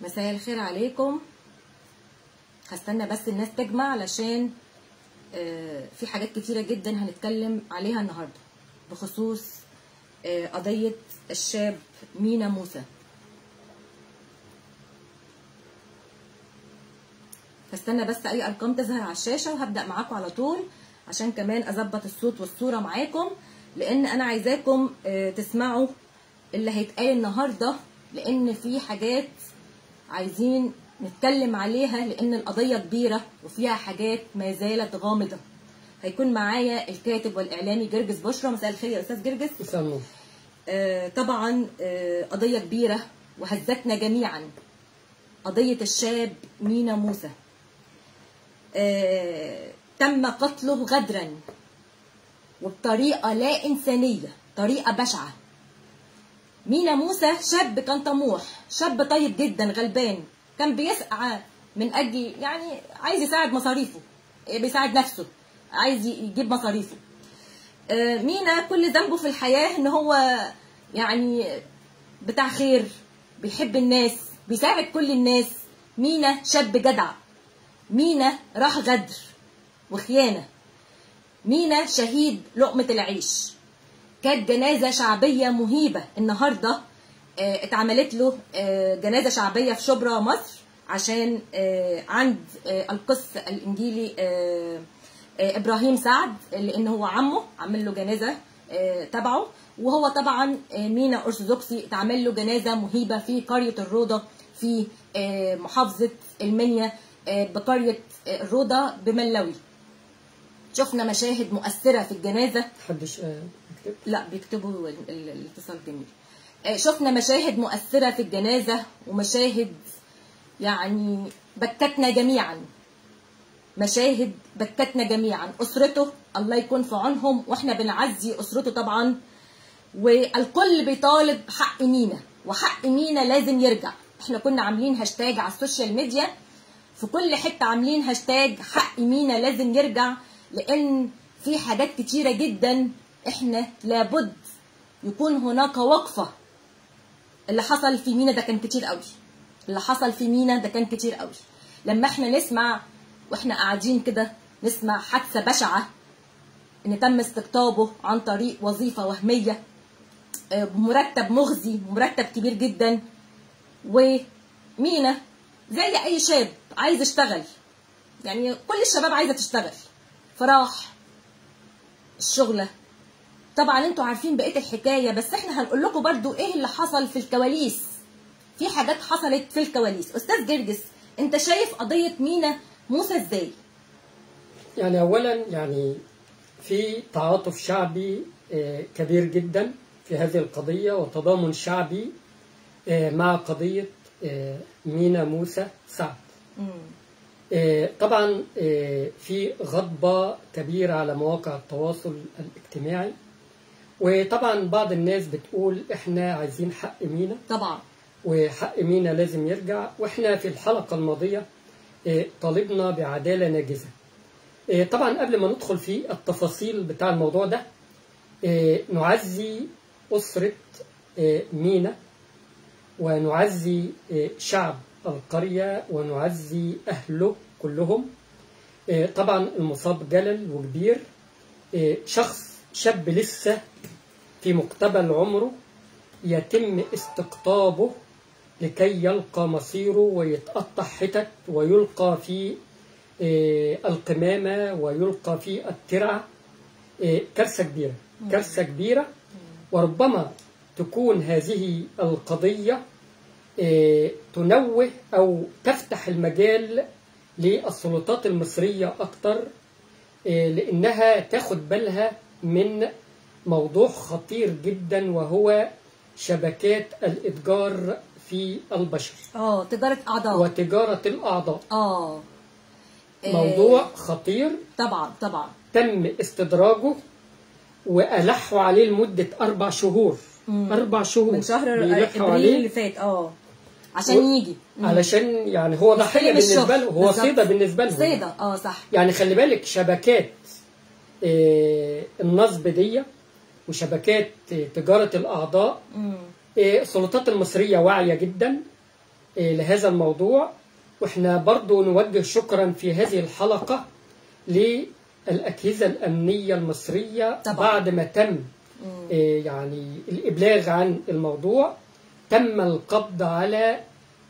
مساء الخير عليكم هستنى بس الناس تجمع علشان آه، في حاجات كتيرة جدا هنتكلم عليها النهاردة بخصوص آه، قضية الشاب مينا موسى هستنى بس اي ارقام تظهر على الشاشة وهبدأ معاكم على طول عشان كمان اظبط الصوت والصورة معاكم لان انا عايزاكم آه، تسمعوا اللي هيتقال النهارده لان في حاجات عايزين نتكلم عليها لان القضيه كبيره وفيها حاجات ما زالت غامضه هيكون معايا الكاتب والاعلامي جرجس بشرى مساء الخير يا استاذ جرجس مساء النور آه، طبعا آه، قضيه كبيره وهزتنا جميعا قضيه الشاب مينا موسى آه، تم قتله غدرا وبطريقه لا انسانيه طريقه بشعه مينا موسى شاب كان طموح شاب طيب جدا غلبان كان بيسعى من اجل يعني عايز يساعد مصاريفه بيساعد نفسه عايز يجيب مصاريفه آه، مينا كل ذنبه في الحياه ان هو يعني بتاع خير بيحب الناس بيساعد كل الناس مينا شاب جدع مينا راح غدر وخيانه مينا شهيد لقمه العيش كانت جنازه شعبيه مهيبه النهارده آه، اتعملت له آه، جنازه شعبيه في شبرا مصر عشان آه، عند آه، القس الانجيلي آه، آه، ابراهيم سعد لان هو عمه عمل له جنازه آه، تبعه وهو طبعا آه، مينا ارثوذكسي اتعمل له جنازه مهيبه في قريه الروضه في آه، محافظه المنيا آه، بقريه آه، الروضه بملوي شفنا مشاهد مؤثره في الجنازه محدش آه، يكتب لا بيكتبوا ال- ال- الاتصال جميل آه، شفنا مشاهد مؤثرة في الجنازة ومشاهد يعني بكتنا جميعا مشاهد بكتنا جميعا أسرته الله يكون في عونهم وإحنا بنعزي أسرته طبعا والكل بيطالب حق مينا وحق مينا لازم يرجع احنا كنا عاملين هاشتاج على السوشيال ميديا في كل حته عاملين هاشتاج حق مينا لازم يرجع لان في حاجات كتيره جدا احنا لابد يكون هناك وقفه اللي حصل في مينا ده كان كتير قوي اللي حصل في مينا ده كان كتير قوي لما احنا نسمع واحنا قاعدين كده نسمع حادثه بشعه ان تم استقطابه عن طريق وظيفه وهميه آه، بمرتب مغزي مرتب كبير جدا ومينا زي اي شاب عايز يشتغل يعني كل الشباب عايزه تشتغل فراح الشغله طبعا انتوا عارفين بقيه الحكايه بس احنا هنقول لكم برضو ايه اللي حصل في الكواليس في حاجات حصلت في الكواليس استاذ جرجس انت شايف قضيه مينا موسى ازاي يعني اولا يعني في تعاطف شعبي آه، كبير جدا في هذه القضيه وتضامن شعبي آه، مع قضيه آه، مينا موسى سعد مم. آه، طبعا آه، في غضبة كبيرة على مواقع التواصل الاجتماعي وطبعا بعض الناس بتقول احنا عايزين حق مينا طبعا وحق مينا لازم يرجع واحنا في الحلقة الماضية آه، طالبنا بعدالة ناجزة آه، طبعا قبل ما ندخل في التفاصيل بتاع الموضوع ده آه، نعزي أسرة آه، مينا ونعزي آه، شعب القرية ونعزي أهله كلهم آه، طبعا المصاب جلل وكبير آه، شخص شاب لسه في مقتبل عمره يتم استقطابه لكي يلقى مصيره ويتقطع حتت ويلقى في آه، القمامة ويلقى في الترع آه، كارثة كبيرة كارثة كبيرة وربما تكون هذه القضية آه، تنوه أو تفتح المجال للسلطات المصرية أكتر آه، لأنها تاخد بالها من موضوع خطير جدا وهو شبكات الإتجار في البشر اه تجاره اعضاء وتجارة الأعضاء اه آه، موضوع خطير طبعا طبعا تم استدراجه وألحوا عليه لمدة أربع شهور أربع شهور من شهر بيلحوا ابريل عليه اللي فات اه عشان و- يجي مم. علشان يعني هو ضحية يستلم بالنسبة الشغل. له هو بالظبط. صيدة بالنسبة له صيدة اه صح يعني خلي بالك شبكات آه، النصب دي وشبكات آه، تجارة الأعضاء مم. آه، السلطات المصرية واعية جدا آه، لهذا الموضوع واحنا برضو نوجه شكرا في هذه الحلقة للأجهزة الأمنية المصرية طبعا. بعد ما تم آه، يعني الإبلاغ عن الموضوع تم القبض على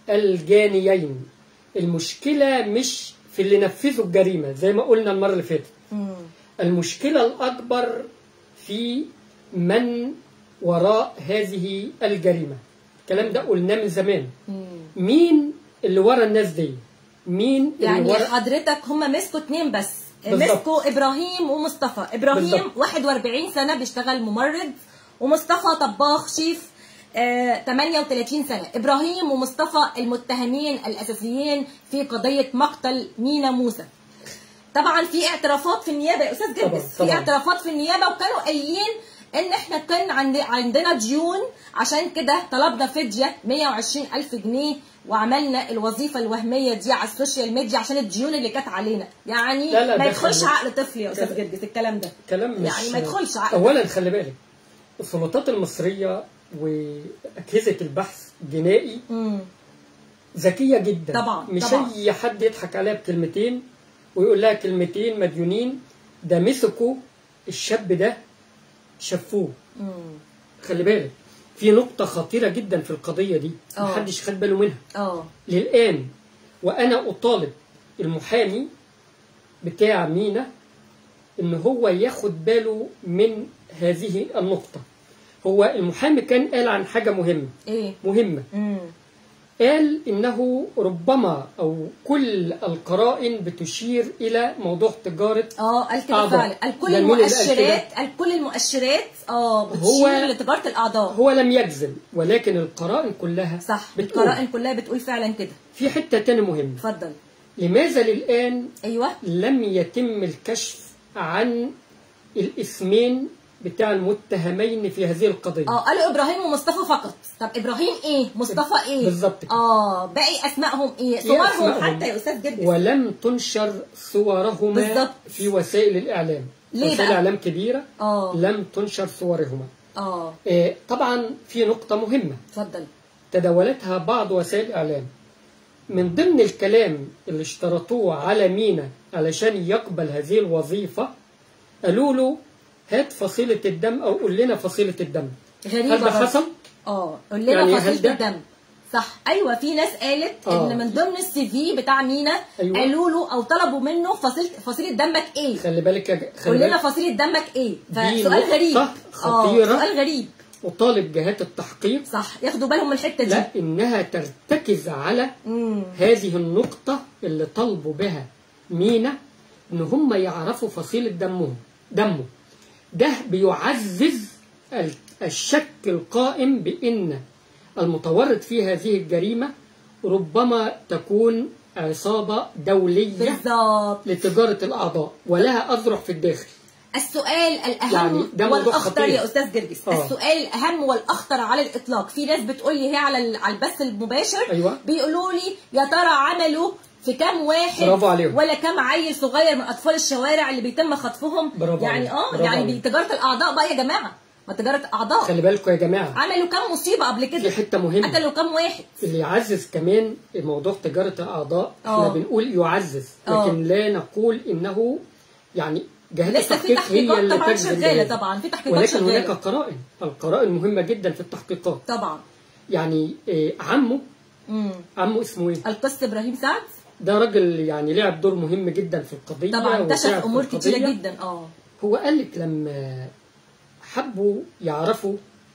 الجانيين المشكلة مش في اللي نفذوا الجريمة زي ما قلنا المرة اللي فاتت مم. المشكلة الأكبر في من وراء هذه الجريمة الكلام ده قلناه من زمان مم. مين اللي ورا الناس دي مين اللي يعني ورا حضرتك هم مسكوا اتنين بس بالظبط. مسكوا ابراهيم ومصطفى ابراهيم بالظبط. 41 سنه بيشتغل ممرض ومصطفى طباخ شيف آه 38 سنه ابراهيم ومصطفى المتهمين الاساسيين في قضيه مقتل مينا موسى طبعا في اعترافات في النيابه يا استاذ طبعاً، جرجس في طبعاً. اعترافات في النيابه وكانوا قايلين ان احنا كان عند عندنا ديون عشان كده طلبنا فديه 120 الف جنيه وعملنا الوظيفه الوهميه دي على السوشيال ميديا عشان الديون اللي كانت علينا يعني لا، لا، ما ده يدخلش خلي- عقل طفل يا استاذ كلام- جرجس الكلام ده كلام مش يعني ما يدخلش عقل اولا خلي بالك السلطات المصريه واجهزه البحث الجنائي مم. ذكيه جدا طبعاً، مش طبعاً. اي حد يضحك عليها بكلمتين ويقول لها كلمتين مديونين ده مسكوا الشاب ده شافوه مم. خلي بالك في نقطه خطيره جدا في القضيه دي آه. محدش خد باله منها اه للآن وأنا أطالب المحامي بتاع مينا إن هو ياخد باله من هذه النقطة هو المحامي كان قال عن حاجة مهمة ايه مهمة مم. قال إنه ربما أو كل القرائن بتشير إلى موضوع تجارة اه قال كده أعضاء. فعلا قال كل يعني مين اللي قال المؤشرات قال كل المؤشرات اه هو- بتشير لتجاره الاعضاء هو لم يجزم ولكن القرائن كلها صح بتقول القرائن كلها بتقول فعلا كده في حتة تاني مهمة اتفضل لماذا للآن ايوه لم يتم الكشف عن الاسمين بتاع المتهمين في هذه القضية اه قالوا ابراهيم ومصطفى فقط طب ابراهيم ايه مصطفى ايه بالظبط كده. اه باقي اسمائهم ايه صورهم أسمائهم؟ حتى يا استاذ جرجس ولم تنشر صورهما بالظبط. في وسائل الإعلام ليه وسائل بقى؟ إعلام كبيرة اه لم تنشر صورهما اه آه، طبعا في نقطة مهمة اتفضل تداولتها بعض وسائل الإعلام من ضمن الكلام اللي اشترطوه على مينا علشان يقبل هذه الوظيفة قالوا له هات فصيلة الدم أو قول لنا فصيلة الدم غريبه هل ده برضه. حصل؟ اه قول لنا يعني هل فصيله ده- الدم صح ايوه في ناس قالت آه. ان من ضمن السي في بتاع مينا أيوة. قالوا له او طلبوا منه فصيله فصيله دمك ايه خلي بالك يا ج- خلي قول لنا بالك فصيله دمك ايه دي فسؤال نقطة غريب خطيرة. اه سؤال غريب وطالب جهات التحقيق صح ياخدوا بالهم من الحته دي لا إنها ترتكز على امم هذه النقطة اللي طلبوا بها مينا إن هم يعرفوا فصيلة دمهم دمه ده بيعزز ال- الشك القائم بأن المتورط في هذه الجريمة ربما تكون عصابة دولية بالظبط لتجارة الأعضاء ولها أذرع في الداخل السؤال الاهم يعني ده موضوع والاخطر خطير. يا استاذ جرجس آه. السؤال الاهم والاخطر على الاطلاق في ناس بتقول لي هي على ال- على البث المباشر أيوة. بيقولوا لي يا ترى عملوا في كام واحد برافو عليهم. ولا كام عيل صغير من اطفال الشوارع اللي بيتم خطفهم برافو يعني عليهم. اه برافو يعني عليهم. تجاره الاعضاء بقى يا جماعه ما تجاره اعضاء خلي بالكم يا جماعة عملوا كام مصيبه قبل في كده حتة مهمة قتلوا كام واحد اللي يعزز كمان موضوع تجارة الأعضاء احنا آه. بنقول يعزز آه. لكن لا نقول إنه يعني جهات لسه في التحقيق هي تحقيقات اللي طبعا تجزم شغاله بهذا. طبعا في تحقيقات ولكن هناك شغاله قرائن القرائن مهمة جدا في التحقيقات طبعا يعني آه، عمه امم عمه اسمه ايه؟ القس ابراهيم سعد ده راجل يعني لعب دور مهم جدا في القضية طبعا وساعد اكتشف في امور القضية. كتيره جدا اه هو قال لك لما حبوا يعرفوا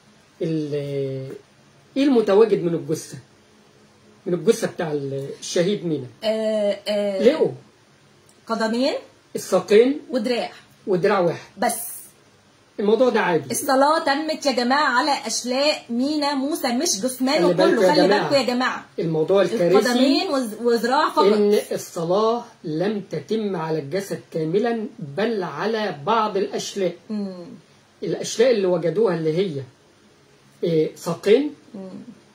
ال- ايه المتواجد من الجثة من الجثة بتاع الشهيد مينا آه، آه، لقوا قدمين الساقين ودراع ودراع واحد بس الموضوع ده عادي الصلاة تمت يا جماعة على أشلاء مينا موسى مش جسمانه خلي بالكوا كله يا خلي جماعة. بالكم يا جماعة الموضوع الكارثي القدمين وز- وذراع فقط ان الصلاة لم تتم على الجسد كاملا بل على بعض الاشلاء مم. الاشلاء اللي وجدوها اللي هي إيه، ساقين مم.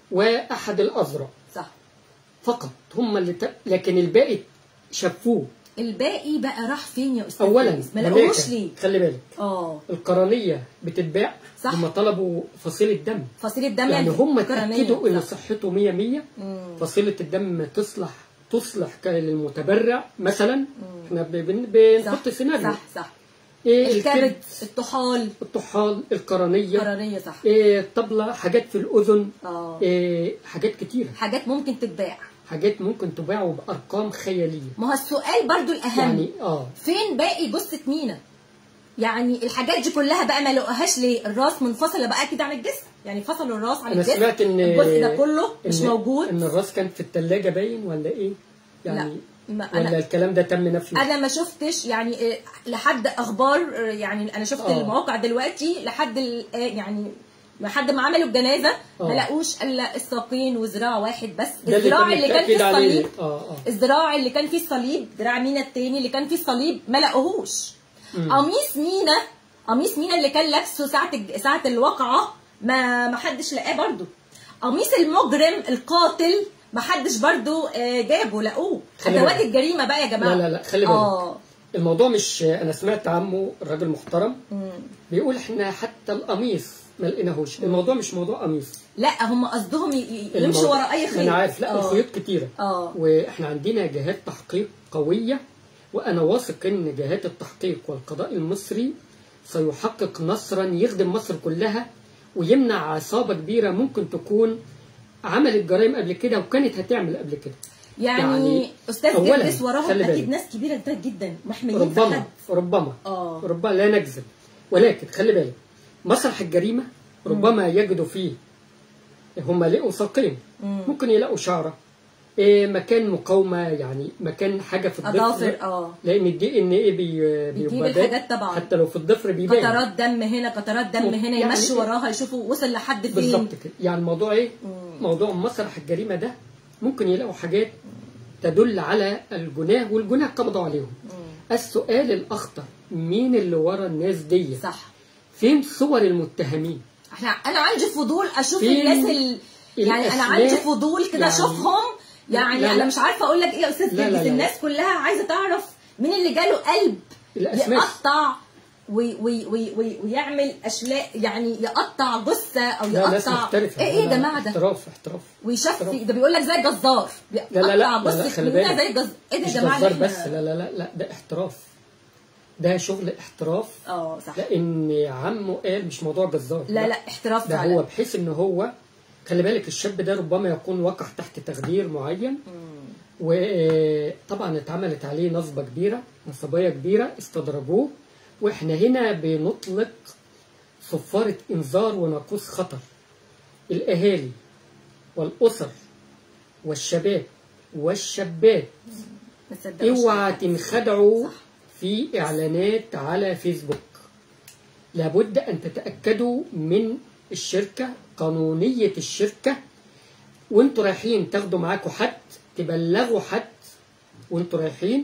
واحد الاذرع صح فقط هم اللي ت... لكن الباقي شافوه الباقي بقى راح فين يا استاذ اولا فارس؟ ما هناك- لقوهوش ليه خلي بالك اه القرنيه بتتباع صح. هم طلبوا فصيله دم فصيله دم يعني هم قرنية. تاكدوا ان صح. صحته 100 100 مم. فصيله الدم تصلح تصلح ك- للمتبرع مثلا احنا ب- بن- بنحط صح سيناريو صح صح ايه الكبد الكبد الطحال الطحال القرنيه قرنيه صح إيه الطبله حاجات في الاذن اه إيه حاجات كتيره حاجات ممكن تتباع حاجات ممكن تباع بارقام خياليه ما هو السؤال برضو الاهم يعني اه فين باقي جثه مينا يعني الحاجات دي كلها بقى ما لقوهاش ليه الراس منفصله بقى كده عن الجسم يعني فصلوا الراس عن انا الجسم سمعت ان الجزء ده كله مش إن- موجود ان الراس كانت في الثلاجه باين ولا ايه يعني ما ولا انا الكلام ده تم نفيه انا ما شفتش يعني آه، لحد اخبار آه، يعني انا شفت آه. المواقع دلوقتي لحد ال- آه، يعني لحد ما عملوا الجنازه ما آه. لقوش الا الساقين وذراع واحد بس ده الذراع تم اللي كان فيه التأكيد عليه. الصليب اه اه الذراع اللي كان فيه الصليب ذراع مينا التاني اللي كان فيه الصليب ما لقوهوش مم. قميص مينا قميص مينا اللي كان لابسه ساعه الج- ساعه الواقعه ما ما حدش لقاه برضو قميص المجرم القاتل ما حدش برضو آه، جابه لقوه خلي ادوات بالك. الجريمه بقى يا جماعه لا لا لا خلي بالك اه الموضوع مش انا سمعت عمه الراجل محترم مم. بيقول احنا حتى القميص ما لقيناهوش الموضوع مش موضوع قميص لا هم قصدهم ي- ي- يمشوا الموضوع- ورا اي ما خيط انا عارف لا آه. الخيوط كتيره اه واحنا عندنا جهات تحقيق قويه وانا واثق ان جهات التحقيق والقضاء المصري سيحقق نصرا يخدم مصر كلها ويمنع عصابه كبيره ممكن تكون عملت جرائم قبل كده وكانت هتعمل قبل كده يعني, يعني استاذ أولاً جرجس وراهم خلي اكيد بالك. ناس كبيره جدا جدا محملين في ربما حد ربما اه ربما لا نكذب ولكن خلي بالك مسرح الجريمه ربما يجدوا فيه هم لقوا ساقين مم. ممكن يلاقوا شعره إيه مكان مقاومه يعني مكان حاجه في الضفر اظافر اه لان الدي ان ايه بي بيجيب بيبقى الحاجات طبعا. حتى لو في الضفر بيبان قطرات دم هنا قطرات دم مم. هنا يعني يمشوا إيه؟ وراها يشوفوا وصل لحد فين بالظبط كده يعني الموضوع ايه مم. موضوع مسرح الجريمه ده ممكن يلاقوا حاجات تدل على الجناه والجناه قبضوا عليهم مم. السؤال الاخطر مين اللي ورا الناس دي صح فين صور المتهمين احنا انا عندي فضول اشوف فين الناس ال... يعني انا الأسماء؟ عندي فضول كده يعني- اشوفهم يعني لا، لا. انا مش عارفه اقول لك ايه يا استاذ لا، لا، جرجس لا. الناس كلها عايزه تعرف مين اللي جاله قلب الأسماء. يقطع وي وي وي وي ويعمل اشلاء يعني يقطع جثه او لا ناس يقطع محترفه ايه ايه لا، يا لا، جماعه ده احتراف احتراف ويشفي ده بيقول لك زي الجزار لا، لا، لا، لا، بيقطع لا، جثه خلي منها بالك. زي الجزار ايه ده مش يا جماعه جزار اللي بس إحنا- لا لا لا لا ده احتراف ده شغل احتراف اه صح لان عمه قال مش موضوع جزار لا لا احتراف ده فعلا هو بحيث ان هو خلي بالك الشاب ده ربما يكون وقع تحت تخدير معين مم. وطبعا اتعملت عليه نصبة كبيرة نصبية كبيرة استدرجوه واحنا هنا بنطلق صفارة انذار وناقوس خطر الاهالي والاسر والشباب والشابات ما تصدقوش اوعى حاجة. تنخدعوا صح. في اعلانات على فيسبوك لابد ان تتاكدوا من الشركه قانونيه الشركه وانتوا رايحين تاخدوا معاكم حد تبلغوا حد وانتوا رايحين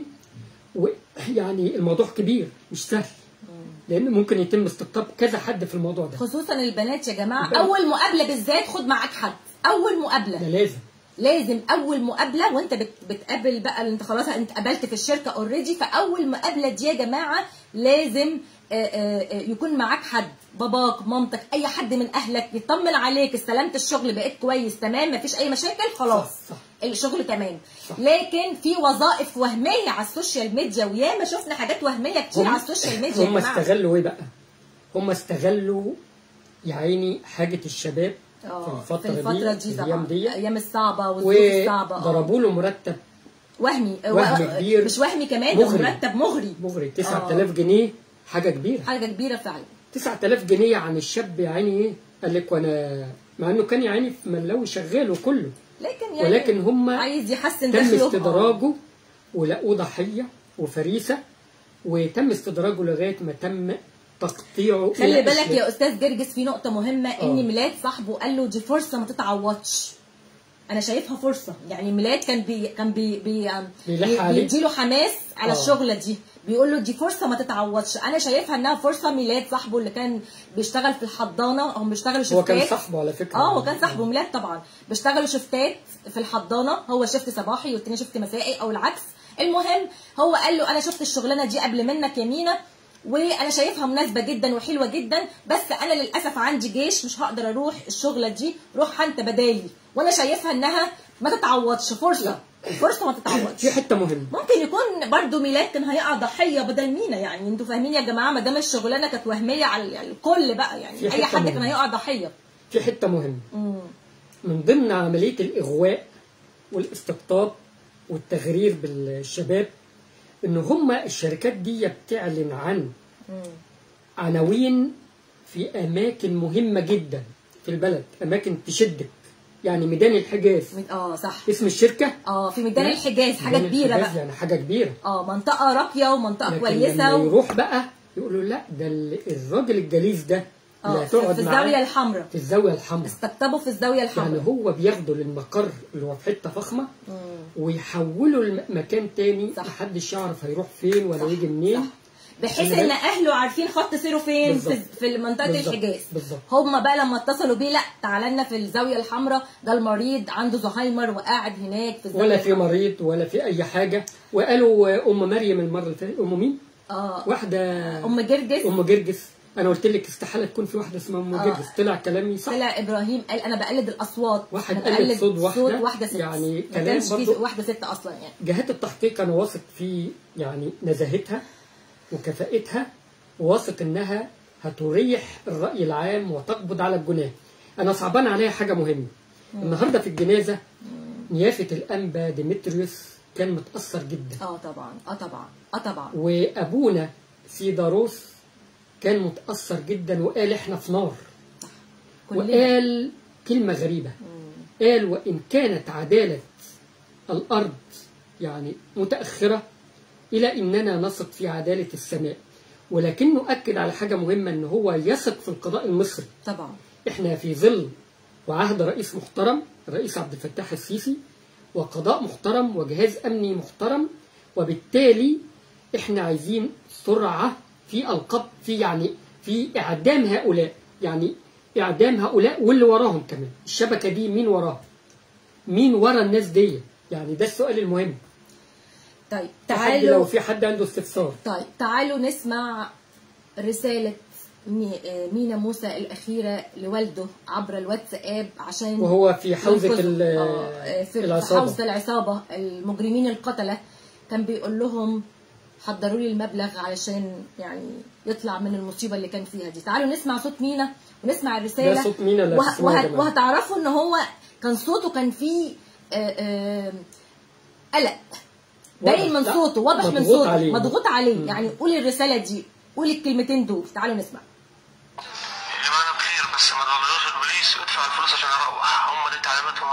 ويعني الموضوع كبير مش سهل لان ممكن يتم استقطاب كذا حد في الموضوع ده خصوصا البنات يا جماعه البنات. اول مقابله بالذات خد معاك حد اول مقابله ده لازم لازم اول مقابله وانت بت- بتقابل بقى اللي انت خلاص انت قابلت في الشركه اوريدي فاول مقابله دي يا جماعه لازم آه، آه، آه، يكون معاك حد باباك مامتك اي حد من اهلك يطمن عليك استلمت الشغل بقيت كويس تمام مفيش اي مشاكل خلاص صح، صح. الشغل تمام صح. لكن في وظائف وهميه على السوشيال ميديا وياما شفنا حاجات وهميه كتير على السوشيال ميديا يا هم جماعه استغلوا ايه بقى؟ هم استغلوا يا عيني حاجه الشباب آه، في الفتره, في الفتره دي الايام طبعا دي الايام الصعبه والظروف الصعبه آه. وضربوا له مرتب وهمي وهم و- كبير. مش وهمي كمان ده مغري. مرتب مغري مغري 9000 جنيه حاجه كبيره حاجه كبيره فعلا 9000 جنيه عن الشاب يا عيني ايه؟ قال لك وانا مع انه كان يا عيني في ملاوي شغال وكله لكن يعني ولكن هم عايز يحسن تم دخله استدراجه ولقوه ضحيه وفريسه وتم استدراجه لغايه ما تم تقطيعه خلي إلى بالك أشلاء. يا استاذ جرجس في نقطه مهمه ان آه. ميلاد صاحبه قال له دي فرصه ما تتعوضش انا شايفها فرصه يعني ميلاد كان بي كان بي بي بيلح بي عليه. بيديله حماس على آه. الشغله دي بيقول له دي فرصه ما تتعوضش انا شايفها انها فرصه ميلاد صاحبه اللي كان بيشتغل في الحضانه هم بيشتغلوا شفتات هو كان صاحبه على فكره اه هو كان صاحبه ميلاد طبعا بيشتغلوا شفتات في الحضانه هو شفت صباحي والتاني شفت مسائي او العكس المهم هو قال له انا شفت الشغلانه دي قبل منك يا مينا وانا شايفها مناسبه جدا وحلوه جدا بس انا للاسف عندي جيش مش هقدر اروح الشغله دي روح انت بدالي وانا شايفها انها ما تتعوضش فرصه فرصه ما تتعوضش في حته مهمه ممكن يكون برضو ميلاد كان هيقع ضحيه بدل مينا يعني انتوا فاهمين يا جماعه ما دام الشغلانه كانت وهميه على على الكل بقى يعني في اي حتة حد كان مهمة. هيقع ضحيه في حته مهمه مم. من ضمن عمليه الاغواء والاستقطاب والتغرير بالشباب ان هم الشركات دي بتعلن عن مم. عناوين في اماكن مهمه جدا في البلد اماكن تشدك يعني ميدان الحجاز مد- اه صح اسم الشركه اه في ميدان الحجاز حاجه ميدان كبيره الحجاز بقى يعني حاجه كبيره اه منطقه راقيه ومنطقه لكن كويسه لما و... يروح بقى يقولوا لا ده ال- الراجل الجليس ده اللي اه في هتقعد في معاه الزاويه الحمراء في الزاويه الحمراء استقطبوا في الزاويه يعني الحمراء هو بياخده للمقر اللي هو في حته فخمه مم. ويحوله لمكان تاني صح. محدش يعرف هيروح فين ولا صح، يجي منين صح. بحيث خلي ان بالك. اهله عارفين خط سيره فين في, بالظبط. في منطقه بالظبط. الحجاز بالظبط. هم بقى لما اتصلوا بيه لا تعالى لنا في الزاويه الحمراء ده المريض عنده زهايمر وقاعد هناك في الزاويه ولا في الحمراء. مريض ولا في اي حاجه وقالوا ام مريم المره اللي فاتت ام مين؟ اه واحده ام جرجس ام جرجس انا قلت لك استحاله تكون في واحده اسمها ام آه. جرجس طلع كلامي صح طلع ابراهيم قال انا بقلد الاصوات واحد أنا قلد بقلد صوت واحدة، صوت واحده ست يعني ما كلام كانش في برضو- واحده ست اصلا يعني جهات التحقيق انا واثق في يعني نزاهتها وكفاءتها وواثق انها هتريح الراي العام وتقبض على الجناه انا صعبان عليها حاجه مهمه النهارده في الجنازه نيافه الانبا ديمتريوس كان متاثر جدا اه طبعا اه طبعا اه طبعا وابونا سيداروس كان متاثر جدا وقال احنا في نار كلنا وقال كلمه غريبه قال وان كانت عداله الارض يعني متاخره الى اننا نثق في عداله السماء ولكنه اكد على حاجه مهمه ان هو يثق في القضاء المصري طبعا احنا في ظل وعهد رئيس محترم الرئيس عبد الفتاح السيسي وقضاء محترم وجهاز امني محترم وبالتالي احنا عايزين سرعه في القبض في يعني في اعدام هؤلاء يعني اعدام هؤلاء واللي وراهم كمان الشبكه دي مين وراها مين ورا الناس دي يعني ده السؤال المهم طيب حد لو تعالوا في حد عنده استفسار طيب تعالوا نسمع رسالة مي- آه، مينا موسى الأخيرة لوالده عبر الواتساب عشان وهو في حوزه ينقذوا. ال- آه، في في العصابه حوزة العصابة المجرمين القتلة كان بيقول لهم حضروا لي المبلغ علشان يعني يطلع من المصيبة اللي كان فيها دي تعالوا نسمع صوت مينا ونسمع الرسالة ده صوت مينا اللي وه- هتسمعوه يا وه- جماعة. وهتعرفوا ان هو كان صوته كان فيه آه، آه، قلق باين واضح. من لا، صوته واضح من مضغوط صوته عليه. مضغوط عليه مم. يعني قولي الرسالة دي قولي الكلمتين دول تعالوا نسمع يا جماعة أنا بخير بس ما تغلطوش البوليس وادفع الفلوس عشان أروح هم دي تعليماتهم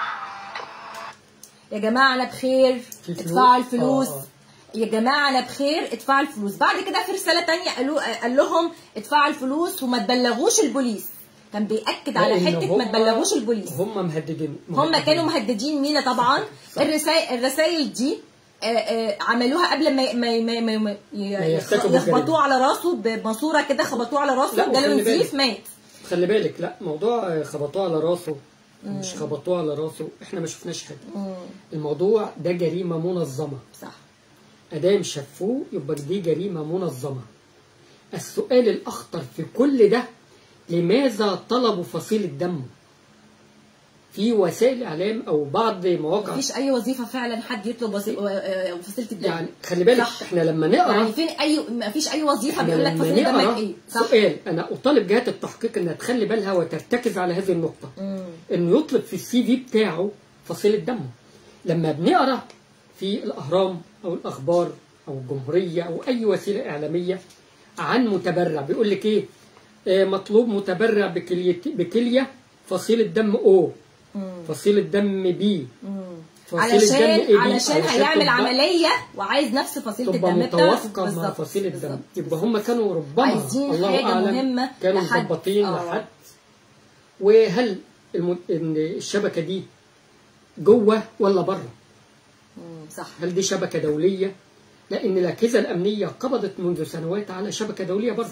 يا جماعة أنا بخير في فلوس؟ ادفعوا الفلوس آه. يا جماعة أنا بخير ادفعوا الفلوس بعد كده في رسالة تانية قالوا قال لهم ادفعوا الفلوس وما تبلغوش البوليس كان بيأكد على لأن حتة ما هم- تبلغوش البوليس هم مهددين هم مهددين. كانوا مهددين مينا طبعا صح. الرسائل الرسائل دي آه، آه، عملوها قبل ما ما ما, ما, ما ي- يرتكبوا يخبطوه الجريمة. على راسه بماسوره كده خبطوه على راسه لا، جاله وخلي نزيف بالك. مات خلي بالك لا موضوع آه، خبطوه على راسه مش خبطوه على راسه احنا ما شفناش حاجه مم، الموضوع ده جريمه منظمه صح ادام شافوه يبقى دي جريمه منظمه السؤال الاخطر في كل ده لماذا طلبوا فصيله دمه في وسائل اعلام او بعض مواقع مفيش اي وظيفه فعلا حد يطلب وظي- و- آه، فصيله الدم يعني خلي بالك صح. احنا لما نقرا يعني فين اي مفيش اي وظيفه احنا بيقول لك لما فصيله دمك نقرا ايه صح سؤال انا اطالب جهات التحقيق انها تخلي بالها وترتكز على هذه النقطه مم. انه يطلب في السي في بتاعه فصيله دمه لما بنقرا في الاهرام او الاخبار او الجمهوريه او اي وسيله اعلاميه عن متبرع بيقول لك ايه آه، مطلوب متبرع بكليه بكليه فصيله دم او مم. فصيله دم بي مم. فصيلة علشان دم إيه دي؟ علشان علشان هيعمل تبقى- عمليه وعايز نفس فصيله تبقى الدم بتاعته متوافقه مع بالظبط، فصيله الدم بالظبط. يبقى هم كانوا ربما عايزين الله حاجة اعلم مهمة كانوا لحد- مظبطين آه. لحد وهل الم... إن الشبكه دي جوه ولا بره مم. صح هل دي شبكه دوليه لان الاجهزه الامنيه قبضت منذ سنوات على شبكه دوليه بره صح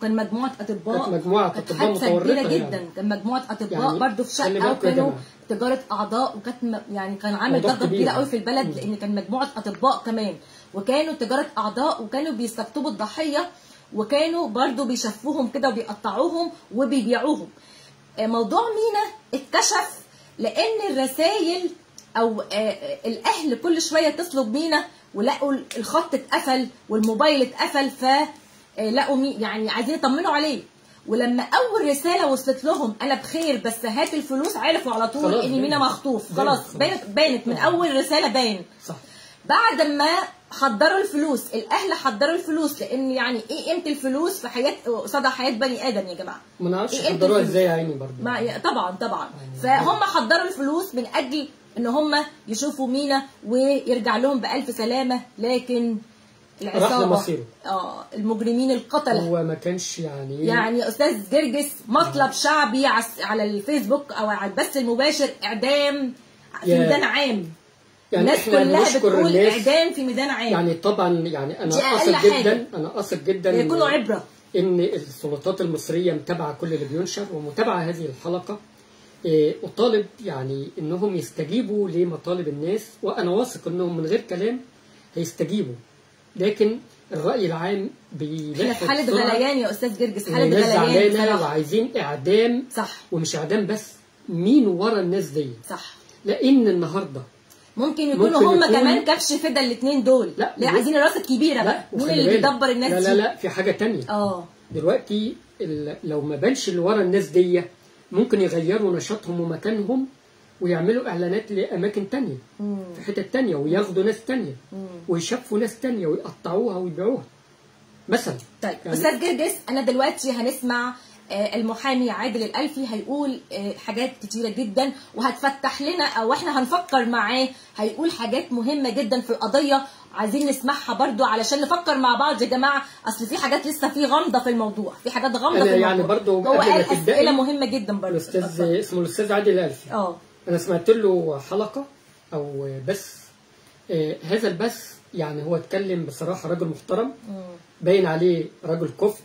كان مجموعه اطباء كانت مجموعة كانت أطباء حادثه متورطة كبيره يعني. جدا كان مجموعه اطباء يعني برضو في خلي شقه بالكم يا وكانوا جماعة. تجاره اعضاء وكانت م- يعني كان عامل موضوع ضجه كبير كبيره يعني. قوي في البلد لان كان مجموعه اطباء كمان وكانوا تجاره اعضاء وكانوا بيستقطبوا الضحيه وكانوا برضو بيشفوهم كده وبيقطعوهم وبيبيعوهم آه، موضوع مينا اتكشف لان الرسائل او آه، آه، الاهل كل شويه يتصلوا بمينا ولقوا الخط اتقفل والموبايل اتقفل ف آه، لقوا مي يعني عايزين يطمنوا عليه ولما اول رساله وصلت لهم انا بخير بس هات الفلوس عرفوا على طول خلاص ان بانت. مينا مخطوف بانت خلاص خلاص. بانت بانت من اول رساله باين صح بعد ما حضروا الفلوس الاهل حضروا الفلوس لان يعني ايه قيمه الفلوس في حياه قصاد حياه بني ادم يا جماعه ما نعرفش إيه أنت يقدروها الفلوس؟ ازاي يا عيني برضه ما طبعا طبعا فهم حضروا الفلوس من اجل ان هم يشوفوا مينا ويرجع لهم بالف سلامه لكن العصابه لمصيره. اه المجرمين القتله هو ما كانش يعني يعني يا استاذ جرجس مطلب شعبي عس- على الفيسبوك او على البث المباشر اعدام في يا- ميدان عام يعني الناس احنا كلها بنشكر بتقول الناس اعدام في ميدان عام يعني طبعا يعني انا دي أقل قاصد حاجة. جدا انا قاصد جدا يكونوا عبره ان السلطات المصريه متابعه كل اللي بينشر ومتابعه هذه الحلقه إيه، اطالب يعني انهم يستجيبوا لمطالب الناس وانا واثق انهم من غير كلام هيستجيبوا لكن الراي العام احنا بيلف في حاله بسرعة غليان يا استاذ جرجس إن حاله الناس غليان زعلانه بصراحه وعايزين اعدام صح ومش اعدام بس مين ورا الناس دي صح لان النهارده ممكن يكونوا ممكن هم يكون- كمان كبش فدا الاثنين دول لا، ليه بص- عايزين الراس الكبيره لا بقى مين وخلي اللي بالك. بيدبر الناس لا دي لا لا في حاجه تانية اه دلوقتي ال- لو ما بانش اللي ورا الناس دي ممكن يغيروا نشاطهم ومكانهم ويعملوا اعلانات لاماكن تانية في حتت تانية وياخدوا ناس تانية ويشفوا ناس تانية ويقطعوها ويبيعوها مثلا طيب يعني- استاذ جرجس انا دلوقتي هنسمع آه، المحامي عادل الألفي هيقول آه، حاجات كتيرة جدا وهتفتح لنا أو إحنا هنفكر معاه هيقول حاجات مهمة جدا في القضية عايزين نسمعها برضو علشان نفكر مع بعض يا جماعة أصل في حاجات لسه في غامضة في الموضوع في حاجات غامضة أنا في يعني الموضوع برضو هو قبل ما قال تبدأي، أسئلة مهمة جدا برضو الاستاذ اتفضل. اسمه الاستاذ عادل الالفي اه انا سمعت له حلقه او بث آه، هذا البث يعني هو اتكلم بصراحه راجل محترم باين عليه رجل كفء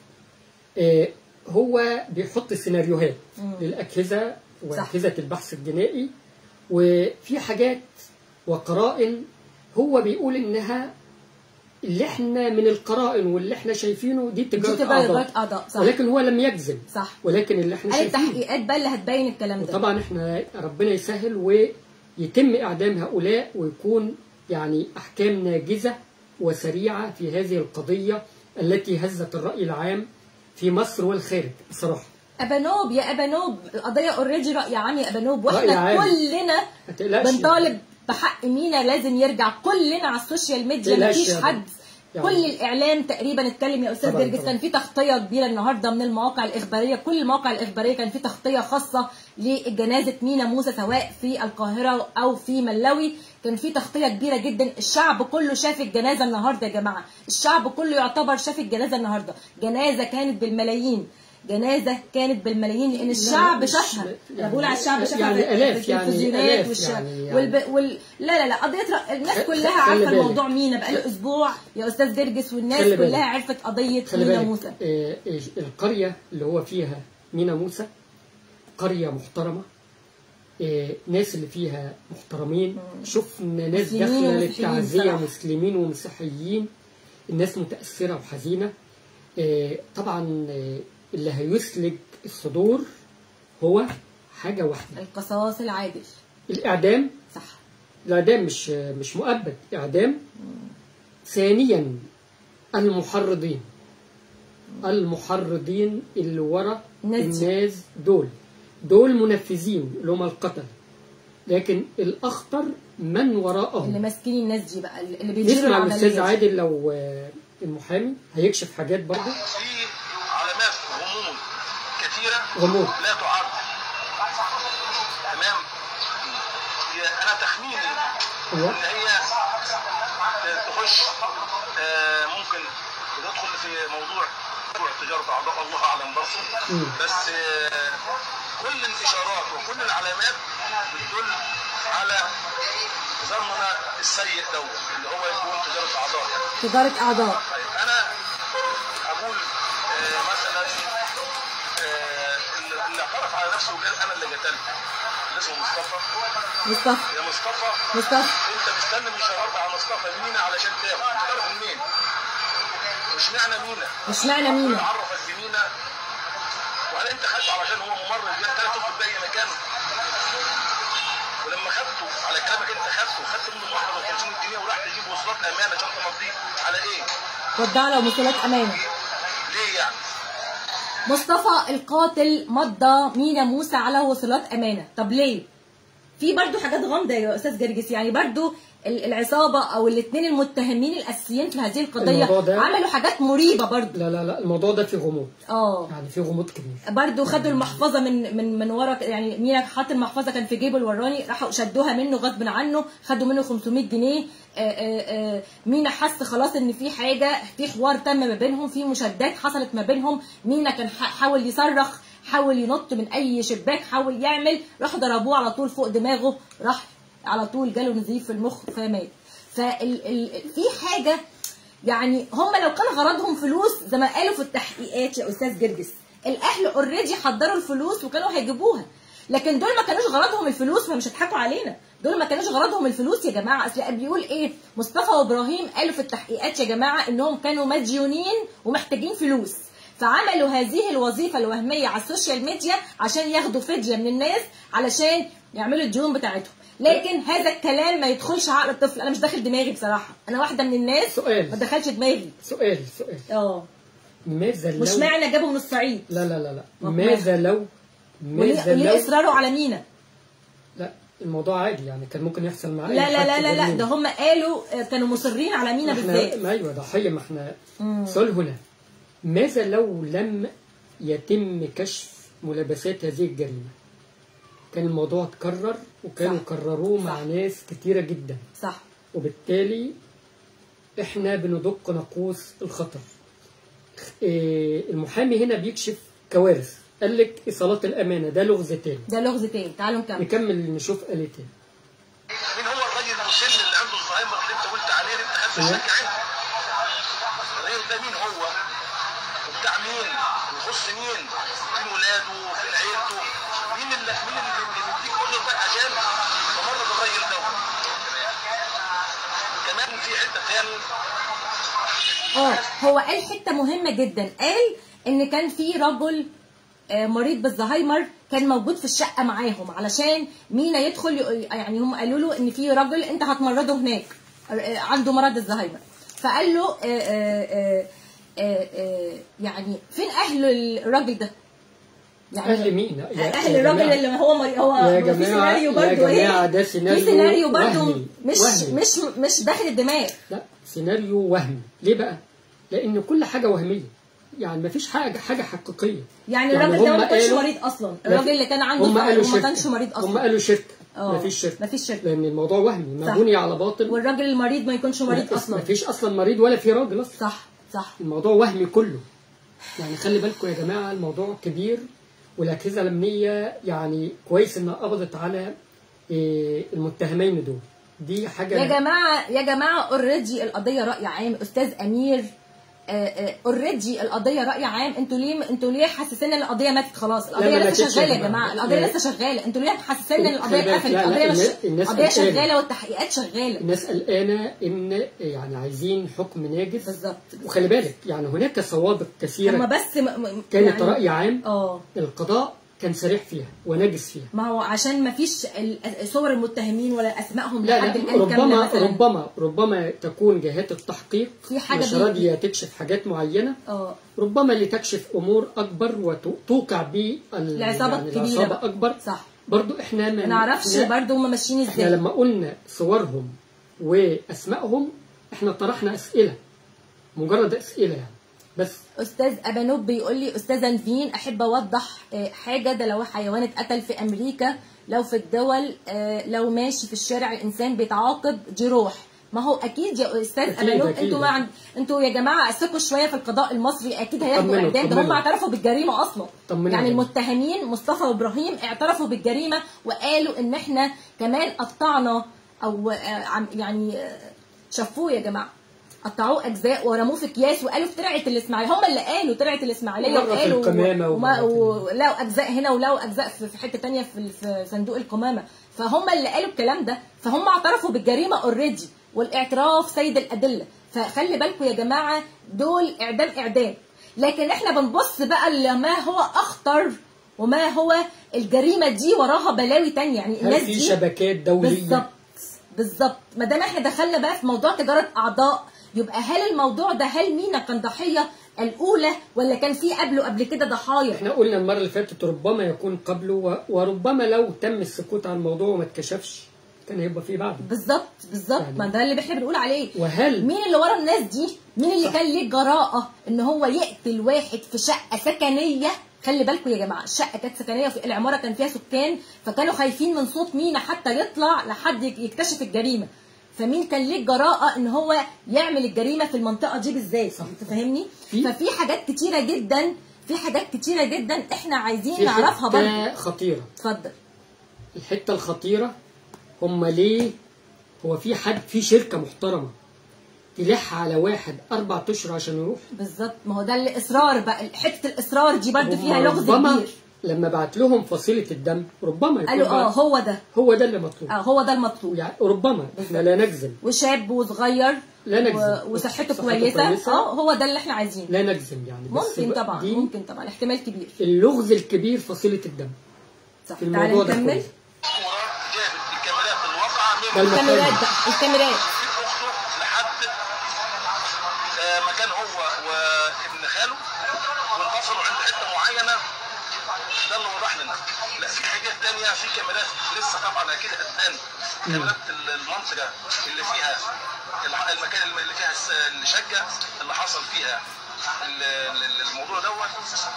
آه، هو بيحط سيناريوهات للاجهزه واجهزه البحث الجنائي وفي حاجات وقرائن هو بيقول انها اللي احنا من القرائن واللي احنا شايفينه دي دي تجاره تبقى اعضاء إجراءات أعضاء صح ولكن هو لم يجزم صح ولكن اللي احنا قال شايفينه التحقيقات بقى اللي هتبين الكلام ده وطبعا احنا ربنا يسهل ويتم اعدام هؤلاء ويكون يعني احكام ناجزه وسريعه في هذه القضيه التي هزت الراي العام في مصر والخارج بصراحه ابانوب يا ابانوب القضيه اوريدي راي عام يا ابانوب رأي واحنا عام. كلنا ما تقلقش بنطالب بحق مينا لازم يرجع كلنا على السوشيال ميديا تقلقش مفيش يا حد بنت. يعني- كل الاعلام تقريبا اتكلم يا استاذ طبعاً، جرجس طبعاً. كان في تغطيه كبيره النهارده من المواقع الاخباريه كل المواقع الاخباريه كان في تغطيه خاصه لجنازه مينا موسى سواء في القاهره او في ملاوي كان في تغطيه كبيره جدا الشعب كله شاف الجنازه النهارده يا جماعه الشعب كله يعتبر شاف الجنازه النهارده جنازه كانت بالملايين جنازه كانت بالملايين لان الشعب مش- شافها يعني- انا بقول على الشعب شافها يعني في آلاف، يعني التلفزيونات آلاف والش... يعني- يعني. والب... وال... لا لا لا قضيه ر- الناس خ- كلها خلي عارفه بالك. الموضوع مينا بقاله اسبوع يا استاذ جرجس والناس خلي بالك. كلها عرفت قضيه خلي مينا بالك موسى آه، آه، القريه اللي هو فيها مينا موسى قريه محترمه آه، ناس اللي فيها محترمين شفنا ناس مسلمين داخله ومسيحيين للتعزيه بصراحة. مسلمين ومسيحيين الناس متاثره وحزينه آه، طبعا آه، اللي هيسلج الصدور هو حاجه واحده القصاص العادل الاعدام صح الاعدام مش مش مؤبد اعدام ثانيا المحرضين المحرضين اللي ورا الناس دي. الناس دول دول منفذين اللي هم القتل لكن الاخطر من وراءهم اللي ماسكين الناس دي بقى اللي بيديروا نسمع الاستاذ العمليه دي. عادل لو آه، المحامي هيكشف حاجات برضه في علامات غموض كثيرة غموض. لا تعد تمام هي أنا تخميني أيوة. إن هي تخش آه، ممكن تدخل في موضوع موضوع تجارة أعضاء الله أعلم برضه مم. بس آه، كل الإشارات وكل العلامات بتدل على ظننا السيء دوت اللي هو يكون تجارة أعضاء يعني تجاره اعضاء طيب انا اقول آه، مثلا يعني آه، اللي اللي اعترف على نفسه وقال انا اللي قتلت اللي اسمه مصطفى مصطفى يا مصطفى مصطفى انت مستني من شهر على مصطفى مينا علشان تاخد انت تعرف منين؟ مش معنى مينا مش معنى مينا عرفك بمينا وهل انت خدته علشان هو ممرض جاب ثلاث اشهر باقي مكانه ولما خدته على كلامك انت خدته خدت منه 51 جنيه وراح تجيب وصلات امانه عشان تمضيه على ايه؟ ودع له وصولات امانه ليه يعني؟ مصطفى القاتل مضى مينا موسى على وصولات امانه طب ليه في برضو حاجات غامضه يا استاذ جرجس يعني برضو ال- العصابه او الاثنين المتهمين الاساسيين في هذه القضيه الموضوع ده- عملوا حاجات مريبه برضو لا لا لا الموضوع ده فيه غموض اه يعني فيه غموض كبير برضو خدوا المحفظه من من من ورا يعني مينا حط المحفظه كان في جيبه الوراني راحوا شدوها منه غصب عنه خدوا منه 500 جنيه آه، آه، آه، مينا حس خلاص ان في حاجه في حوار تم ما بينهم في مشادات حصلت ما بينهم مينا كان ح- حاول يصرخ حاول ينط من اي شباك حاول يعمل راحوا ضربوه على طول فوق دماغه راح على طول جاله نزيف في المخ فمات فال ال... في حاجه يعني هم لو كان غرضهم فلوس زي ما قالوا في التحقيقات يا استاذ جرجس الاهل اوريدي حضروا الفلوس وكانوا هيجيبوها لكن دول ما كانوش غرضهم الفلوس فمش هيضحكوا علينا دول ما كانوش غرضهم الفلوس يا جماعه اصل بيقول ايه مصطفى وابراهيم قالوا في التحقيقات يا جماعه انهم كانوا مديونين ومحتاجين فلوس فعملوا هذه الوظيفه الوهميه على السوشيال ميديا عشان ياخدوا فديه من الناس علشان يعملوا الديون بتاعتهم لكن هذا الكلام ما يدخلش عقل الطفل انا مش داخل دماغي بصراحه انا واحده من الناس سؤال. ما دخلش دماغي سؤال سؤال اه ماذا لو مش معنى جابوا من الصعيد لا لا لا لا طب ماذا لو وليه ماذا وليه لو اصراره على مينا لا الموضوع عادي يعني كان ممكن يحصل معاه لا لا لا لا لا ده هم قالوا آه، كانوا مصرين على مينا احنا بالذات ما ايوه ضحيه ما احنا مم. سؤال هنا ماذا لو لم يتم كشف ملابسات هذه الجريمه كان الموضوع اتكرر وكانوا صح. كرروه مع صح. ناس كتيره جدا صح وبالتالي احنا بندق ناقوس الخطر إيه، المحامي هنا بيكشف كوارث قال لك ايصالات الامانه ده لغز تاني ده لغز تاني تعالوا نكمل نكمل نشوف قال إيه تاني مين هو الراجل المسن اللي عنده الزهايمر اللي انت قلت عليه اللي انت خدت الشك عنه؟ الراجل ده مين هو؟ وبتاع مين؟ ويخص مين؟ فين ولاده؟ فين عيلته؟ مين اللي مين اللي اللي بيديك اجرتك عشان تمرض الراجل ده؟ كمان في حته تاني اه هو قال حته مهمه جدا قال ان كان في رجل آه، مريض بالزهايمر كان موجود في الشقه معاهم علشان مينا يدخل ي- يعني هم قالوا له ان في راجل انت هتمرضه هناك آه، عنده مرض الزهايمر فقال له آه، آه، آه، آه، آه، يعني فين اهل الراجل ده؟ أهل مين؟ يا- اهل يا الراجل جماعة. اللي هو مريض هو يا في جماعة- سيناريو يا برضه جماعة ايه؟ ده في سيناريو سيناريو برضه وهمي. مش وهمي. مش مش داخل الدماغ لا سيناريو وهمي ليه بقى؟ لأن كل حاجة وهمية يعني مفيش حاجة حاجة حقيقية يعني يعني الراجل ده هم ما كانش قالوا- مريض اصلا الراجل اللي كان عنده هم فقر قالوا وما شركة كانش مريض هم اصلا قالوا شركة اه. مفيش شركة مفيش شركة. لأن الموضوع وهمي صح. مبني على باطل والراجل المريض ما يكونش مريض اصلا مفيش أصلا مريض ولا في راجل أصلا صح صح الموضوع وهمي كله يعني خلي بالكم يا جماعة الموضوع كبير والأجهزة الأمنية يعني كويس إنها قبضت على إيه، المتهمين دول دي حاجة يا جماعه يا جماعه اوريدي القضيه راي عام استاذ امير اوريدي القضيه راي عام انتوا ليه انتوا ليه حاسسين ان القضيه ماتت خلاص القضيه ما لسه ماتتش يا شغاله يا جماعة. جماعه القضيه لا. لسه شغاله انتوا ليه حاسسين ان القضيه خلي بالك. اتقفلت لا، لا، القضيه مش الناس- الناس القضيه قلقانة. شغاله والتحقيقات شغاله الناس قلقانة إن يعني عايزين حكم ناجز بالظبط وخلي بالك يعني هناك سوابق هما كثيرة بس م... م... كانت يعني- رأي عام اه القضاء كان سريع فيها ونجز فيها ما هو عشان ما فيش ال- صور المتهمين ولا اسمائهم لا لحد لا الان كامله ربما مثلا ربما ربما تكون جهات التحقيق في حاجة مش بي- راضية تكشف حاجات معينة اه ربما لتكشف أمور أكبر وتوقع به ال- العصابة يعني الكبيرة العصابة بقى. أكبر صح برضو إحنا ما نعرفش إحنا- برضه هم ماشيين احنا ازاي لما قلنا صورهم واسمائهم احنا طرحنا اسئله مجرد اسئله يعني بس استاذ ابانوب بيقول لي استاذه نفين احب اوضح آه، حاجه ده لو حيوان اتقتل في امريكا لو في الدول آه، لو ماشي في الشارع الانسان بيتعاقب دي روح ما هو اكيد يا استاذ أكيد، ابانوب أكيد. انتوا ما عند... انتوا يا جماعه اثقوا شويه في القضاء المصري اكيد هياخدوا طمنوا، اعدام ده هم طمنوا. اعترفوا بالجريمه اصلا طمنوا يعني يا جماعة. المتهمين مصطفى وابراهيم اعترفوا بالجريمه وقالوا ان احنا كمان قطعنا او آه، عم- يعني آه، شافوه يا جماعه قطعوه اجزاء ورموه في اكياس وقالوا في ترعه الاسماعيليه هم اللي قالوا ترعه الاسماعيليه مرة في وقالوا القمامة وما- ومرة ولقوا اجزاء هنا ولقوا اجزاء في في حته تانية في في صندوق القمامه فهم اللي قالوا الكلام ده فهم اعترفوا بالجريمه اوريدي والاعتراف سيد الادله فخلي بالكم يا جماعه دول اعدام اعدام لكن احنا بنبص بقى لما هو اخطر وما هو الجريمه دي وراها بلاوي تانية يعني هل الناس في دي شبكات دوليه بالظبط بالظبط ما دام احنا دخلنا بقى في موضوع تجاره اعضاء يبقى هل الموضوع ده هل مينا كان ضحيه الاولى ولا كان في قبله قبل كده ضحايا احنا قلنا المره اللي فاتت ربما يكون قبله و- وربما لو تم السكوت عن الموضوع وما اتكشفش كان هيبقى فيه بعده بالظبط بالظبط يعني- ما ده اللي احنا بنقول عليه وهل مين اللي ورا الناس دي مين اللي كان ليه جراءه ان هو يقتل واحد في شقه سكنيه خلي بالكم يا جماعه الشقه كانت سكنيه وفي العماره كان فيها سكان فكانوا خايفين من صوت مينا حتى يطلع لحد يك- يكتشف الجريمه فمين كان ليه الجراءه ان هو يعمل الجريمه في المنطقه دي بالذات انت فاهمني في- ففي حاجات كتيره جدا في حاجات كتيره جدا احنا عايزين في نعرفها برضه حته خطيره اتفضل الحته الخطيره هم ليه هو في حد في شركه محترمه تلح على واحد اربع اشهر عشان يروح بالظبط ما هو ده الاصرار بقى حته الاصرار دي برضه هم فيها لغز ربما كبير لما بعت لهم فصيله الدم ربما يكون قالوا اه بعت- هو ده هو ده اللي مطلوب اه هو ده المطلوب يعني ربما احنا لا نجزم وشاب وصغير لا نجزم. و... وصحته صحته كويسه كويسة. اه هو ده اللي احنا عايزينه لا نجزم يعني بس ممكن بقى طبعا دي ممكن طبعا احتمال كبير اللغز الكبير فصيله الدم صح في تعالى الموضوع ده نكمل كله الصورة جابت الكاميرات الواقعة من ده المكان. الكاميرات بقى الكاميرات من اخته لحد آه، مكان هو وابن خاله وانفصلوا عند حته معينه ده اللي وضح لنا لا في حاجات تانية في كاميرات لسه طبعا اكيد هتبان كاميرات ال- المنطقه اللي فيها الع- المكان اللي فيها الس- الشقه اللي حصل فيها ال- ال- الموضوع دوت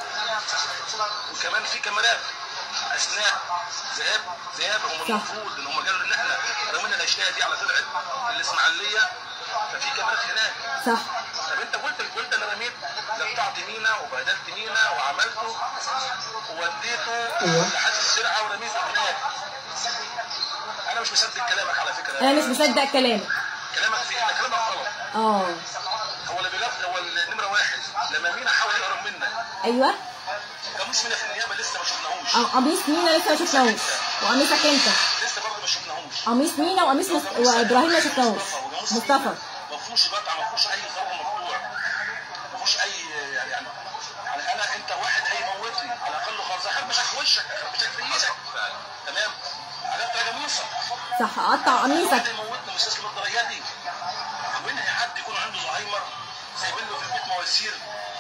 وكمان في كاميرات اثناء ذهاب ذهابهم صح. المفروض ان هم قالوا ان احنا رمينا الاشياء دي على طلعت الاسماعيليه ففي كاميرات هناك صح طب انت قلت قلت انا رميت قطعت مينا وبهدلت مينا وعملته ووديته ايوه. لحد السرعه ورميته هناك انا مش مصدق كلامك على فكره انا مش مصدق كلامك كلامك في ان كلامك غلط اه هو اللي بيغلط هو النمره واحد لما مينا حاول يهرب منا ايوه قاموس مينا في النيابه لسه ما شفناهوش اه قميص مينا لسه ما شفناهوش وقميصك انت لسه برضه ما شفناهوش قميص مينا وقميص مس... وابراهيم ما شفناهوش مصطفى ما فيهوش قطع ما فيهوش اي خرم مقطوع ما فيهوش اي يعني يعني انا انت واحد هيموتني على الاقل خالص اخبشك في وشك اخبشك في ايدك تمام عرفت يا جميصه صح قطع قميصك واحد يموتني مستسلم الدرجه دي وينهي حد يكون عنده زهايمر سايبين له في البيت مواسير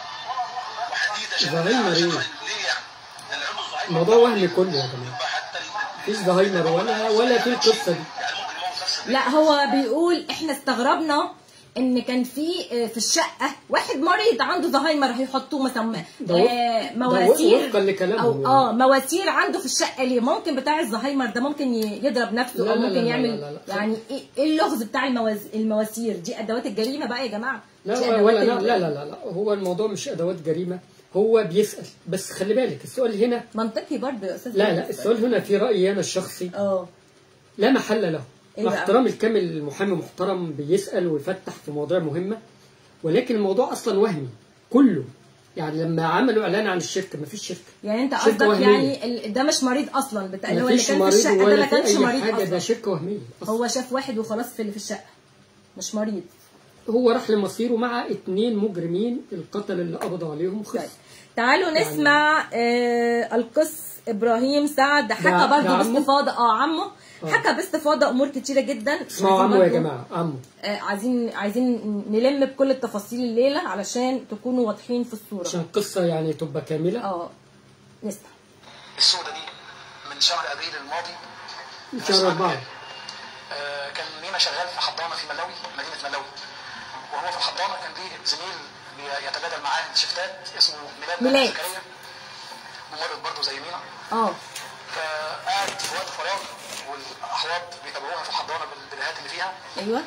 وحديد عشان زهايمر عشان- ايه؟ ليه يعني؟ ده اللي عنده زهايمر الموضوع وهمي كله يا جماعه يبقى حتى ال- مفيش زهايمر ولا ولا في القصه دي يعني ممكن يموت نفسه لا هو بيقول احنا استغربنا ان كان في آه، في الشقه واحد مريض عنده زهايمر هيحطوه مثلا ده و- آه، ده مواسير وفقا لكلامهم او يعني. اه مواسير عنده في الشقه ليه ممكن بتاع الزهايمر ده ممكن ي- يضرب نفسه لا او لا لا ممكن لا يعمل لا لا لا. يعني ايه إيه اللغز بتاع المواز... المواسير دي ادوات الجريمه بقى يا جماعه لا دي ولا أدوات لا ال- لا لا لا, لا. هو الموضوع مش ادوات جريمه هو بيسال بس خلي بالك السؤال هنا منطقي برضه يا استاذ لا فارس. لا السؤال هنا في رايي انا الشخصي اه لا محل له إيه مع بقى؟ احترامي الكامل المحامي محترم بيسال ويفتح في مواضيع مهمه ولكن الموضوع اصلا وهمي كله يعني لما عملوا اعلان عن الشركه ما فيش شركه يعني انت شركة قصدك وهمية. يعني ال- ده مش مريض اصلا بتاع اللي ما هو اللي فيش كان في مريض الشقه ده ولا ما في كانش اي مريض حاجه ده اصلا شركه وهميه أصلاً. هو شاف واحد وخلاص في اللي في الشقه مش مريض هو راح لمصيره مع اتنين مجرمين القتل اللي قبضوا عليهم طيب خلص تعالوا نسمع آه القس ابراهيم سعد حكى ده- برضه ده عمه؟ باستفاضه اه عمه آه. حكى باستفاضه امور كتيره جدا اسمعوا عايزين عمو يا برضه- جماعه عمو آه عايزين عايزين نلم بكل التفاصيل الليله علشان تكونوا واضحين في الصوره عشان القصه يعني تبقى كامله اه نسمع السودة دي من شهر ابريل الماضي ان شاء الله أربعة آه، كان مينا شغال في حضانه في ملاوي مدينه ملاوي وهو في الحضانه كان ليه زميل بيتبادل معاه الشفتات اسمه ميلاد ميلاد. زكريا ممرض برضه زي مينا اه فقعد في وقت فراغ والاحواض بيتابعوها في الحضانه بالفيديوهات اللي فيها ايوه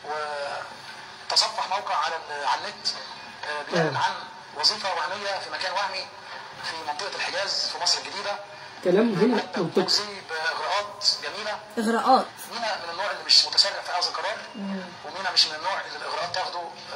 وتصفح موقع على ال- على النت آه، بيعلن آه. عن وظيفه وهميه في مكان وهمي في منطقه الحجاز في مصر الجديده كلام هنا منطقي تجزي باغراءات جميله اغراءات مينا من النوع اللي مش متسرع في اخذ القرار ومينا مش من النوع اللي الاغراءات تاخده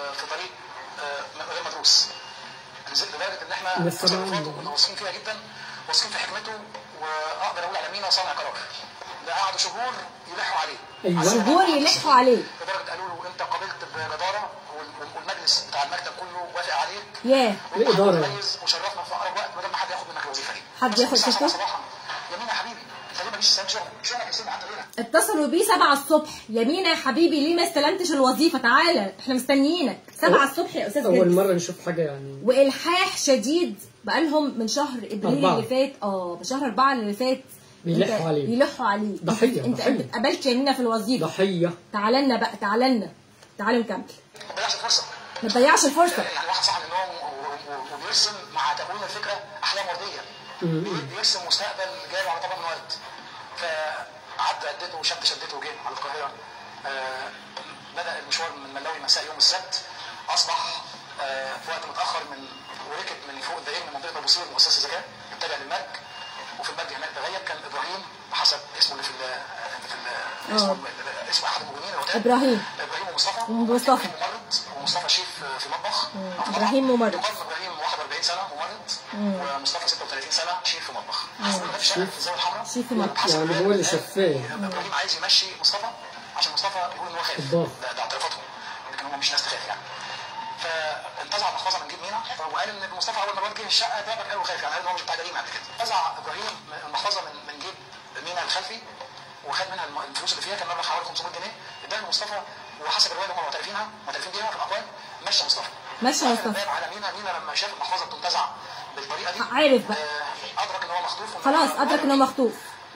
الفلوس نزلت لدرجه ان احنا لسه بقى تصرفاته عنده. كنا واثقين فيها جدا واثقين في حكمته واقدر اقول على مينا صانع قرار ده قعدوا شهور يلحوا عليه أيوة. عشان شهور يلحوا عليه لدرجه قالوا له انت قبلت بجداره وال- والمجلس بتاع المكتب كله وافق عليك ياه وانت الإدارة يعني. مميز وشرفنا في اقرب وقت بدل ما حد ياخد منك الوظيفه دي حد بس ياخد الساعة شركة؟ سبعة صباحا يا مينا يا حبيبي انت ليه ما جيش تستلم شغل شغلك يسيبنا حتى لينا اتصلوا بيه 7 الصبح يمينة يا حبيبي ليه ما استلمتش الوظيفة تعالى احنا مستنيينك 7 الصبح يا استاذ اول جد مره نشوف حاجه يعني والحاح شديد بقالهم من شهر ابريل أربعة. اللي فات اه بشهر أربعة اللي فات بيلحوا أنت- عليه. بيلحوا عليه ضحية، انت ضحية. انت اتقبلت يمينة في الوظيفة ضحيه تعالى لنا بقى تعالى لنا تعالوا نكمل ما تضيعش الفرصه ما تضيعش الفرصة يعني واحد صاحب النوم و- و- وبيرسم مع تكوين الفكره احلام ورديه مم. بي- بيرسم مستقبل جاي على طبق من ورد فقعدت اديته وشد شدته وجه على القاهره آه، بدا المشوار من ملاوي مساء يوم السبت اصبح آه، في وقت متاخر من وركب من فوق الدائري من منطقه ابو سير مؤسسه زكاه اتجه للمرج وفي المرج هناك تغيب كان ابراهيم بحسب اسمه اللي في ال في ال اسمه اسمه احد المجرمين العتاد إبراهيم. ابراهيم ومصطفى ومصطفى. إبراهيم ممرض ومصطفى شيف في مطبخ إبراهيم ممرض. يقارن ابراهيم 41 سنه ممرض ومصطفى 36 سنه شيف في مطبخ حصلوا ده في الشارع في الزاويه الحمراء شيف في مطبخ. حسب يعني الرواية هو اللي قال شفاه. ابراهيم عايز يمشي مصطفى عشان مصطفى يقول ان هو خايف الضغط. ده, ده اعترافاتهم لكن هم مش ناس تخاف يعني فانتزع المحفظه من جيب مينا وقال ان مصطفى اول ما الواد جه الشقه تعبك قال له خايف يعني قال ان هو مش بتاع جريمه قبل كده انتزع ابراهيم المحفظه من من جيب مينا الخلفي وخد منها الم- الفلوس اللي فيها كان مبلغ حوالي 500 جنيه اداها لمصطفى وحسب الروايه اللي هم معترفينها معترفين بيها في الاقوال مشى مصطفى مشى قفل مصطفى. الباب على مينا مينا لما شاف المحفظه بتنتزع بالطريقه دي عارف بقى. آه، ادرك ان هو مخطوف وإن خلاص هو- ادرك انه مخطوف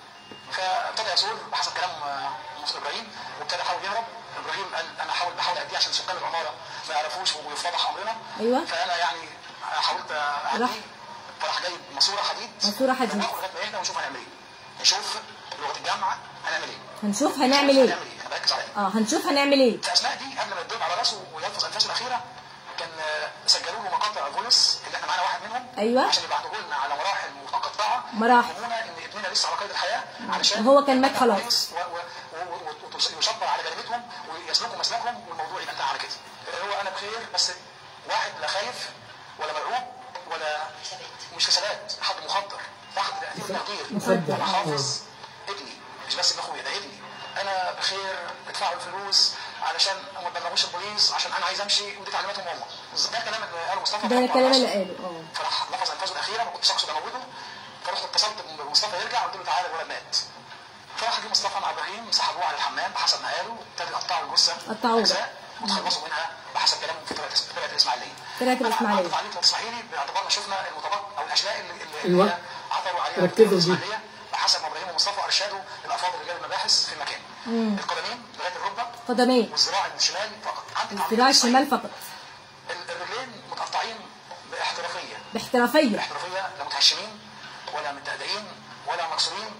فابتدى يثور بحسب كلام آه، مصطفى ابراهيم وابتدى يحاول يهرب ابراهيم قال انا حاول بحاول اديه عشان سكان العماره ما يعرفوش ويفتضح امرنا أيوة. فانا يعني حاولت راح. اعديه فراح جايب ماسوره حديد ماسورة حديد. نوقفه لغايه ما يهدى ونشوف هنعمل ايه نشوف لغه الجامعه هنعمل ايه هنشوف هنعمل نشوف ايه هنعمل ايه انا بركز عليها اه هنشوف هنعمل ايه في اثناء دي قبل ما يضرب على راسه وينفذ انفاسه الاخيره كان آه، سجلوا له مقاطع فولس اللي احنا معانا واحد منهم أيوة. عشان يبعتوه لنا على مراحل متقطعه مراحل. يفهمونا ان ابننا لسه على قيد الحياه علشان وهو كان مات خلاص. كويس و- و- و- و- ويشبر على جريمتهم ويسلكوا مسلكهم والموضوع يبقى انتهى على كده هو انا بخير بس واحد لا خايف ولا مرعوب ولا مش في ثبات حد مخدر فحد تقدير تقدير مخدر. انا حافظ ابني مش بس ابن اخويا ده ابني انا بخير ادفعوا الفلوس علشان ما تبلغوش البوليس عشان انا عايز امشي ودي تعليماتهم هم ده الكلام اللي قاله مصطفى ده طبعاً الكلام اللي نفسه. قاله اه فراح لفظ انفاسه الاخيره ما كنتش اقصد اموته فرحت اتصلت بمصطفى يرجع قلت له تعالى الولد مات فراح جه مصطفى مع ابراهيم سحبوه على الحمام بحسب ما قالوا ابتدوا يقطعوا الجثه قطعوه. أجزاء وتخلصوا منها بحسب كلامهم في طلعت طلعت الاسماعيليه طلعت الإسماعيلية. أنا تعليق لو تسمحي لي باعتبارنا شفنا المطابق او الاشلاء اللي, اللي أيوة. اللي عثروا عليها ركزوا في دي. الاسماعيليه بحسب ما ابراهيم ومصطفى ارشادوا الافاضل رجال المباحث في المكان القدمين لغايه الركبه قدمين والذراع الشمال فقط عندي تعليق الذراع صحيح. الشمال فقط ال- الرجلين متقطعين باحترافيه باحترافية باحترافيه لا متهشمين ولا متأدئين ولا مكسورين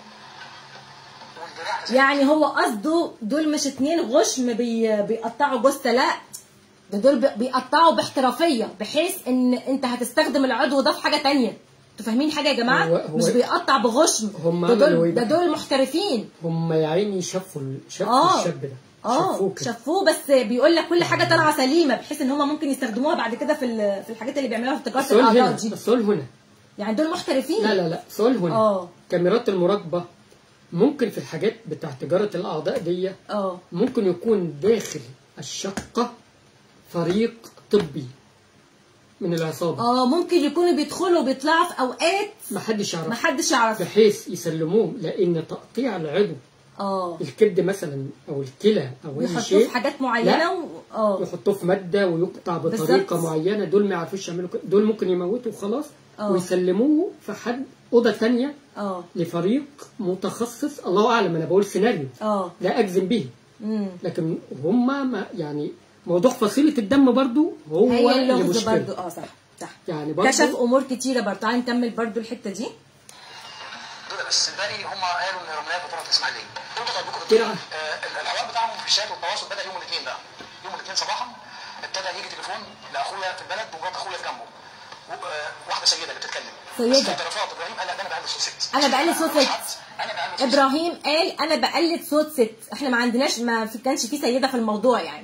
والذراع يعني هو قصده دول مش اتنين غشم بي بيقطعوا جثة لا ده دول بي- بيقطعوا باحترافية بحيث ان انت هتستخدم العضو ده في حاجة تانية انتوا فاهمين حاجة يا جماعة هو- هو- مش بيقطع بغشم هم ده عملوا دول إيه ده بقى؟ دول محترفين هم يا عيني شافوا ال- شافوا اه الشاب ده اه شافوه كده شافوه بس بيقول لك كل حاجة طالعة سليمة بحيث ان هم ممكن يستخدموها بعد كده في ال- في الحاجات اللي بيعملوها في تجارة السؤال الاعضاء هنا دي السؤال هنا يعني دول محترفين لا لا لا سؤال هنا اه. كاميرات المراقبة ممكن في الحاجات بتاع تجارة الأعضاء دي اه ممكن يكون داخل الشقة فريق طبي من العصابة اه ممكن يكونوا بيدخلوا وبيطلعوا في اوقات محدش يعرف محدش يعرف بحيث يسلموه لأن تقطيع العضو اه الكبد مثلا أو الكلى أو أي يحطوه شيء في حاجات معينه لا. و... اه يحطوه في مادة ويقطع بطريقة بالظبط. معينة دول ما يعرفوش يعملوا كده دول ممكن يموتوا خلاص اه. ويسلموه في حد أوضة تانية اه لفريق متخصص الله أعلم أنا بقول سيناريو اه لا أجزم به امم لكن هم ما يعني موضوع فصيلة الدم برضو هو هي اللي اللغز مشكلة برضو اه صح صح يعني برضو كشف امور كتيره برضو تعالى نكمل برضو الحته دي دول بس الباقي هم قالوا ان رميات بطولة الاسماعيليه انتوا طالبكم كده. آه الحوار بتاعهم في الشات والتواصل بدا يوم الاثنين بقى يوم الاثنين صباحا ابتدى يجي تليفون لاخويا في البلد ومرات اخويا في جنبه و- آه، واحده سيده اللي بتتكلم سيدة. بس في اعترافات ابراهيم قال لا ده انا بقلد صوت ست أنا بقلد صوت مش ست. حد، انا بقلد صوت ست. ابراهيم قال انا بقلد صوت ست احنا ما عندناش ما في كانش في سيده في الموضوع يعني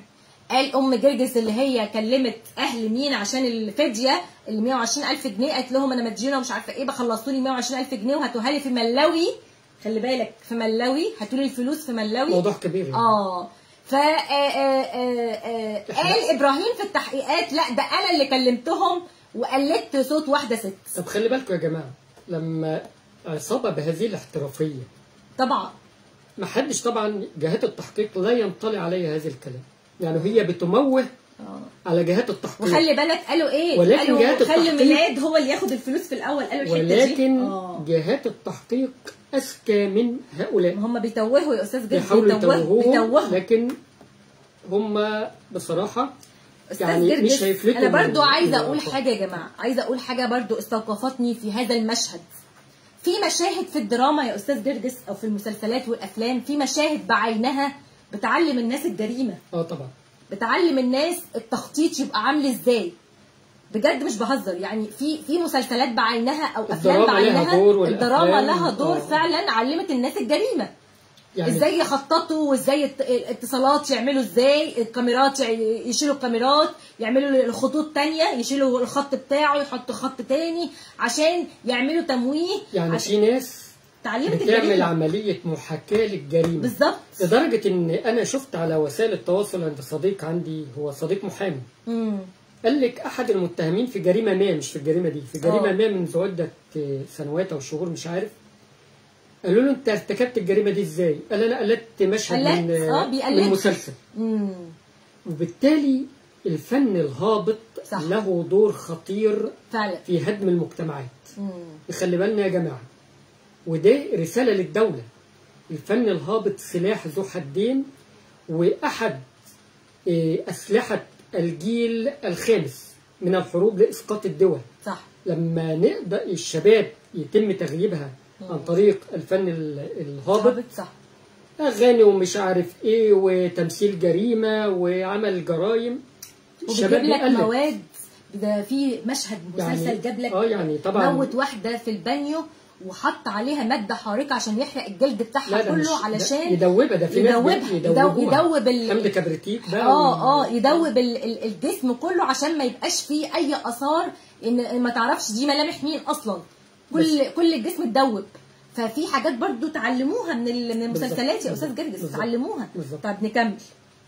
قال ام جرجس اللي هي كلمت اهل مين عشان الفديه ال 120 الف جنيه قالت لهم انا مديونه ومش عارفه ايه بخلصوا لي 120 الف جنيه وهاتوها لي في ملاوي خلي بالك في ملاوي هاتوا لي الفلوس في ملاوي موضوع كبير يعني. اه ف آه، آه، آه، آه، قال ابراهيم في التحقيقات لا ده انا اللي كلمتهم وقلدت صوت واحده ست طب خلي بالكم يا جماعه لما عصابه بهذه الاحترافيه طبعا ما حدش طبعا جهات التحقيق لا ينطلي عليها هذا الكلام يعني هي بتموه اه على جهات التحقيق وخلي بالك قالوا ايه ولكن قالوا جهات خلي التحقيق- ميلاد هو اللي ياخد الفلوس في الاول قالوا الحته دي ولكن اه جهات التحقيق اذكى من هؤلاء هم بيتوهوا يا استاذ جد بيحاولوا بيتوهوا يتوهوه بيتوهوا لكن هم بصراحه استاذ يعني جرجس مش هيفلتوا انا برضو من- عايزه من اقول العقاب. حاجه يا جماعه عايزه اقول حاجه برضو استوقفتني في هذا المشهد في مشاهد في الدراما يا استاذ جرجس او في المسلسلات والافلام في مشاهد بعينها بتعلم الناس الجريمه اه طبعا بتعلم الناس التخطيط يبقى عامل ازاي بجد مش بهزر يعني في في مسلسلات بعينها او افلام الدراما لها بعينها دور والأفلام- الدراما لها دور آه. فعلا علمت الناس الجريمه يعني ازاي يخططوا وازاي الت- الاتصالات يعملوا ازاي الكاميرات يع- يشيلوا الكاميرات يعملوا الخطوط تانية يشيلوا الخط بتاعه يحطوا خط تاني عشان يعملوا تمويه يعني عشان في ناس تعليمة بتعمل الجريمة عمليه محاكاه للجريمه بالظبط لدرجه ان انا شفت على وسائل التواصل عند صديق عندي هو صديق محامي مم. قال لك احد المتهمين في جريمه ما مش في الجريمه دي في جريمه آه. ما منذ عده سنوات او شهور مش عارف قالوا له انت ارتكبت الجريمه دي ازاي؟ قال انا قلدت مشهد قلدت، من آه، بيقلد. من مسلسل مم. وبالتالي الفن الهابط صح. له دور خطير فعلا في هدم المجتمعات مم. نخلي بالنا يا جماعه وده رساله للدوله الفن الهابط سلاح ذو حدين واحد إيه، اسلحه الجيل الخامس من الحروب لاسقاط الدول صح لما نقدر الشباب يتم تغييبها عن طريق الفن ال- الهابط هابط صح اغاني ومش عارف ايه وتمثيل جريمه وعمل جرائم وبيجيب لك بيقلد. مواد ده في مشهد مسلسل يعني- جاب لك اه يعني طبعا موت واحده في البانيو وحط عليها ماده حارقه عشان يحرق الجلد بتاعها لا ده مش كله ده علشان يدوبها ده في ناس يدوبها بي- يدوب, يدوبوها يدوب ال... حمض كبريتيك بقى اه و- اه يدوب ال- ال- الجسم كله عشان ما يبقاش فيه اي اثار ان ما تعرفش دي ملامح مين اصلا كل كل الجسم اتدوب ففي حاجات برضو تعلموها من ال- من المسلسلات يا بالظبط. استاذ جرجس بالظبط. تعلموها بالظبط. طب نكمل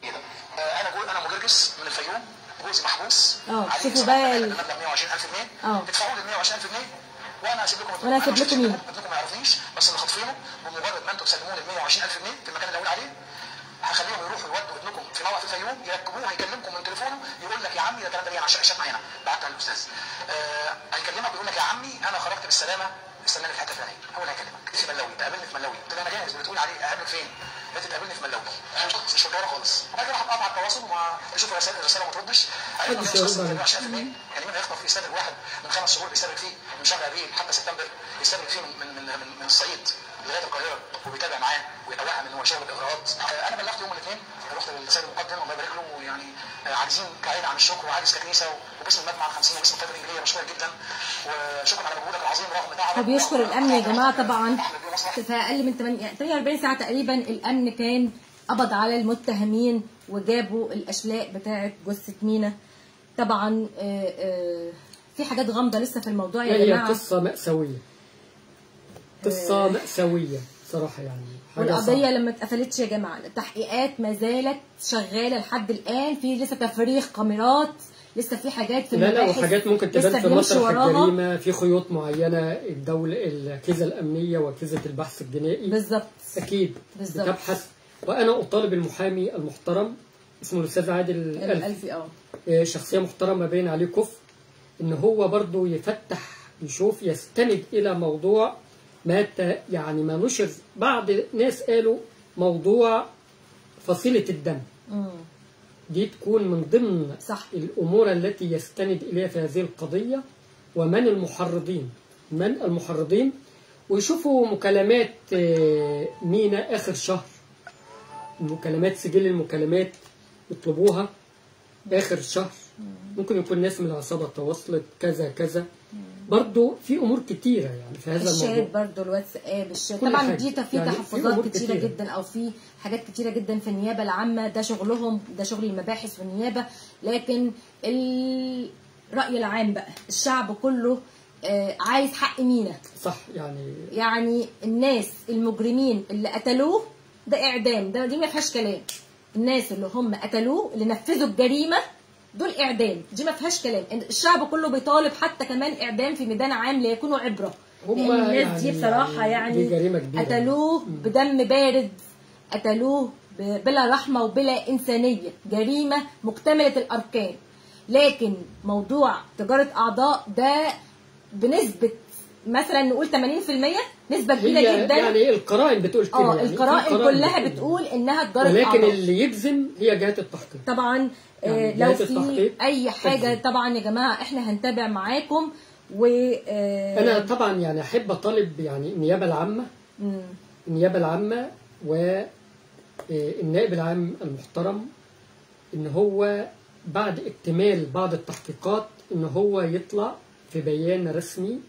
آه، انا جو انا مجرجس من الفيوم جوزي محبوس اه، عليه شوفوا سماح بقى ال- مبلغ 120000 جنيه اه. ادفعوا لي 120000 جنيه وانا هسيب لكم وأنا هسيب لكم مين؟ ابنكم ما يعرفنيش بس اللي خاطفينه بمجرد ما انتم تسلموني ال 120000 جنيه في المكان اللي اقول عليه هخليهم يروحوا يودوا ابنكم في موقف الفيوم يركبوه هيكلمكم من تليفونه يقول لك يا عمي ده الكلام ده ليه عشان الشات معانا بعتها للاستاذ آه هيكلمك ويقول لك يا عمي انا خرجت بالسلامه استناني في حته فلانيه هو اللي هيكلمك في ملاوي تقابلني في ملاوي قلت له انا جاهز بتقول عليه اقابلك فين؟ قالت لي تقابلني في ملاوي مش مش مدوره خالص وبعد كده راح قطع التواصل وما يشوف رسائل الرساله ما تردش قالت له محدش مش قصه يرد 22000 جنيه يعني مين هيخطف يستهلك واحد من خمس شهور بيستهلك فيه من شهر ابريل حتى سبتمبر يستهلك فيه من من من, من, من الصعيد لغايه القاهره وبيتابع معاه ويتوهم ان هو شغل الاغراءات آه، انا بلغت يوم الاثنين رحت للسيد المقدم الله يبارك له يعني آه، عايزين كعيد عن الشكر وعايز ككنيسه وباسم المجمع الخمسين وباسم القياده الانجيليه مشكور جدا وشكرا على مجهودك العظيم رغم تعبك هو بيشكر الامن يا جماعه طبعا أحمد بيه مصلحة. في اقل من 8 يعني 48 ساعه تقريبا الامن كان قبض على المتهمين وجابوا الاشلاء بتاعه جثه مينا طبعا آه، آه، في حاجات غامضه لسه في الموضوع يا هي جماعه قصه مأساويه قصه مأساويه صراحه يعني حاجه والقضيه صعبة. لما اتقفلتش يا جماعه التحقيقات ما زالت شغاله لحد الان في لسه تفريغ كاميرات لسه في حاجات في لا لا المباحث وحاجات ممكن لسه تبان في بنمشي مسرح وراها. الجريمه في خيوط معينه الدوله الاجهزه الامنيه واجهزه البحث الجنائي بالظبط اكيد بالظبط. بتبحث وانا اطالب المحامي المحترم اسمه الاستاذ عادل الألفي الالفي اه آه، شخصيه محترمه باين عليه كفء ان هو برضه يفتح يشوف يستند الى موضوع ما ت- يعني ما نشر بعض ناس قالوا موضوع فصيله الدم مم. دي تكون من ضمن صح الأمور التي يستند إليها في هذه القضية ومن المحرضين من المحرضين ويشوفوا مكالمات آه، مينا آخر شهر مكالمات سجل المكالمات يطلبوها آخر شهر ممكن يكون ناس من العصابة تواصلت كذا كذا برضو في امور كتيره يعني في هذا الشات الموضوع برضو الواتساب الشات كل طبعا حاجة. دي في يعني في تحفظات أمور كتيرة, كتيرة. جدا او في حاجات كتيرة جدا في النيابة العامة ده شغلهم ده شغل المباحث والنيابة لكن الرأي العام بقى الشعب كله آه، عايز حق مينا صح يعني يعني الناس المجرمين اللي قتلوه ده اعدام ده دي ما فيهاش كلام الناس اللي هم قتلوه اللي نفذوا الجريمه دول اعدام دي ما فيهاش كلام الشعب كله بيطالب حتى كمان اعدام في ميدان عام ليكونوا عبره هم لان الناس دي يعني- بصراحه يعني يعني دي جريمة كبيرة. قتلوه بدم بارد قتلوه ب- بلا رحمه وبلا انسانيه جريمه مكتمله الاركان لكن موضوع تجاره اعضاء ده بنسبه مثلا نقول 80% نسبه كبيره هي جدا يعني القرائن بتقول كده اه يعني في القرائن كلها بتقول. بتقول انها تجاره ولكن اعضاء اللي يجزم هي جهات التحقيق طبعا آه، يعني لو جهات في التحقيق اي حاجه تجزم. طبعا يا جماعه احنا هنتابع معاكم و آه، انا طبعا يعني احب اطالب يعني النيابه العامه مم. النيابه العامه والنائب العام المحترم ان هو بعد اكتمال بعض التحقيقات ان هو يطلع في بيان رسمي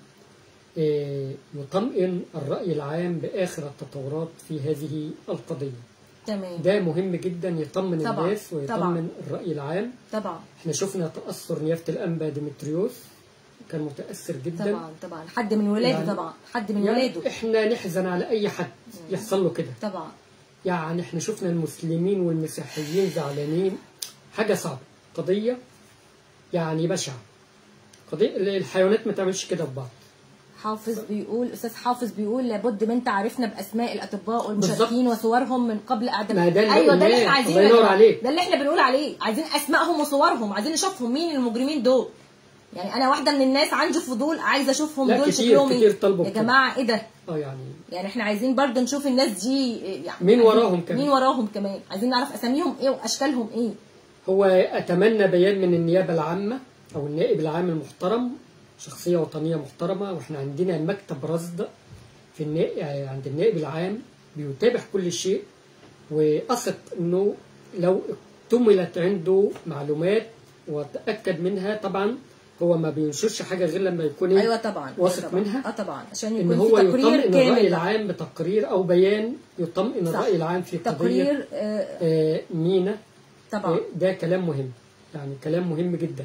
آه، يطمئن الرأي العام بآخر التطورات في هذه القضية تمام ده مهم جدا يطمن طبعاً، الناس ويطمن طبعاً. الرأي العام طبعا احنا شفنا تأثر نيافة الأنبا ديمتريوس كان متأثر جدا طبعا طبعا حد من ولاده يعني- طبعا حد من يعني ولاده احنا نحزن على أي حد يحصل له كده طبعا يعني احنا شفنا المسلمين والمسيحيين زعلانين حاجة صعبة قضية يعني بشعة قضية الحيوانات ما تعملش كده في بعض حافظ بيقول استاذ حافظ بيقول لابد من تعريفنا باسماء الاطباء والمشاركين وصورهم من قبل اعدام ما ده اللي ايوه ده اللي قلناه. احنا عايزينه الله يا ينور جماعة. عليك. ده اللي احنا بنقول عليه عايزين اسمائهم وصورهم عايزين نشوفهم مين المجرمين دول يعني انا واحده من الناس عندي فضول عايزه اشوفهم لا، دول كتير- شكلهم كتير ايه طلبوا يا بكده. جماعه ايه ده اه يعني يعني احنا عايزين برضه نشوف الناس دي يعني مين عايزين- وراهم كمان. مين وراهم كمان عايزين نعرف اساميهم ايه واشكالهم ايه هو أتمنى بيان من النيابة العامة أو النائب العام المحترم شخصية وطنية محترمة وإحنا عندنا مكتب رصد في النائب عند النائب العام بيتابع كل شيء وأثق إنه لو اكتملت عنده معلومات وتأكد منها طبعا هو ما بينشرش حاجة غير لما يكون إيه؟ ايوه طبعا واثق أيوة طبعا. منها اه طبعا عشان إن يكون هو في تقرير يطمئن الرأي كامل العام بتقرير أو بيان يطمئن صح. الرأي العام في قضية تقرير آه آه، مينا طبعا آه، ده كلام مهم يعني كلام مهم جدا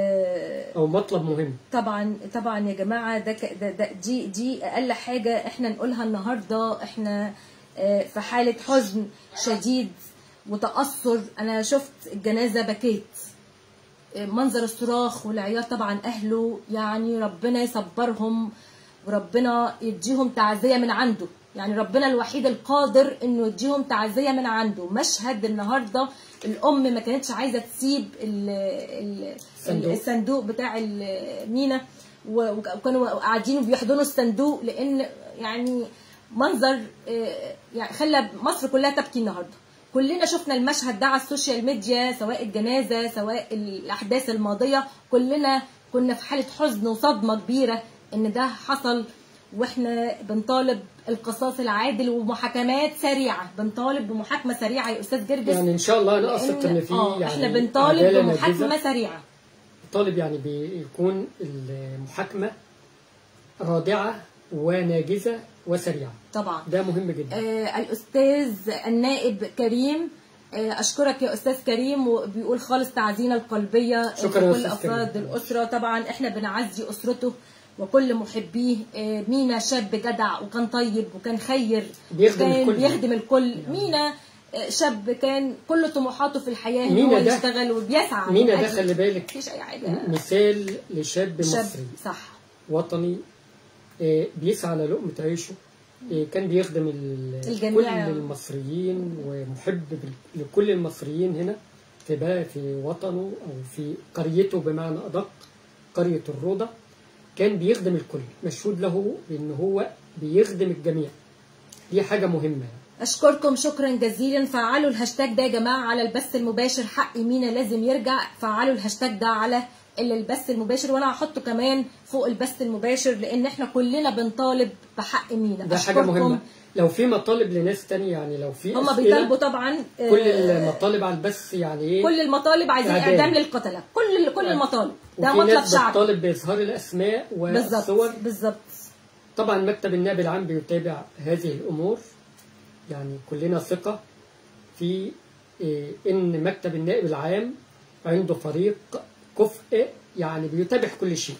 آه او مطلب مهم طبعا طبعا يا جماعه ده, ك- ده, ده دي دي اقل حاجه احنا نقولها النهارده احنا آه، في حاله حزن شديد وتاثر انا شفت الجنازه بكيت آه، منظر الصراخ والعياط طبعا اهله يعني ربنا يصبرهم وربنا يديهم تعزيه من عنده يعني ربنا الوحيد القادر انه يديهم تعزيه من عنده مشهد النهارده الام ما كانتش عايزه تسيب ال ال الصندوق. الصندوق بتاع المينا و- وكانوا قاعدين وبيحضنوا الصندوق لان يعني منظر آه، يعني خلى مصر كلها تبكي النهارده كلنا شفنا المشهد ده على السوشيال ميديا سواء الجنازه سواء الاحداث الماضيه كلنا كنا في حاله حزن وصدمه كبيره ان ده حصل واحنا بنطالب القصاص العادل ومحاكمات سريعه بنطالب بمحاكمه سريعه يا استاذ جرجس يعني ان شاء الله انا اثق لأن- ان في آه، يعني احنا بنطالب عدالة بمحاكمه نافذة. سريعه طالب يعني بيكون المحاكمه رادعه وناجزه وسريعه طبعا ده مهم جدا آه الاستاذ النائب كريم آه اشكرك يا استاذ كريم وبيقول خالص تعزينا القلبيه شكرا يا لكل أستاذ افراد كريم. الاسره طبعا احنا بنعزي اسرته وكل محبيه آه مينا شاب جدع وكان طيب وكان خير بيخدم وكان الكل. بيخدم الكل مينا آه، شاب كان كل طموحاته في الحياه ان مينا هو ده- يشتغل وبيسعى مينا من ده أجل- خلي بالك مفيش اي حاجه مثال لشاب شاب مصري صح وطني آه، بيسعى على لقمة عيشه آه، كان بيخدم ال- الجميع. كل المصريين ومحب بال- لكل المصريين هنا في بقى في وطنه أو في قريته بمعنى أدق قرية الروضة كان بيخدم الكل مشهود له بأن هو بيخدم الجميع دي حاجة مهمة يعني. اشكركم شكرا جزيلا فعلوا الهاشتاج ده يا جماعه على البث المباشر حق مينا لازم يرجع فعلوا الهاشتاج ده على ال- البث المباشر وانا هحطه كمان فوق البث المباشر لان احنا كلنا بنطالب بحق مينا ده حاجة مهمة لو في مطالب لناس تانية يعني لو في هم أسئلة، بيطالبوا طبعا آه، كل المطالب على البث يعني ايه كل المطالب عايزين إعدام. اعدام للقتله كل كل آه. المطالب ده وفي مطلب ناس شعبي بتطالب باظهار الاسماء بالظبط والصور بالظبط طبعا مكتب النائب العام بيتابع هذه الامور يعني كلنا ثقه في إيه، ان مكتب النائب العام عنده فريق كفء يعني بيتابع كل شيء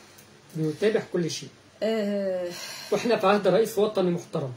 بيتابع كل شيء آه، واحنا في عهد رئيس وطني محترم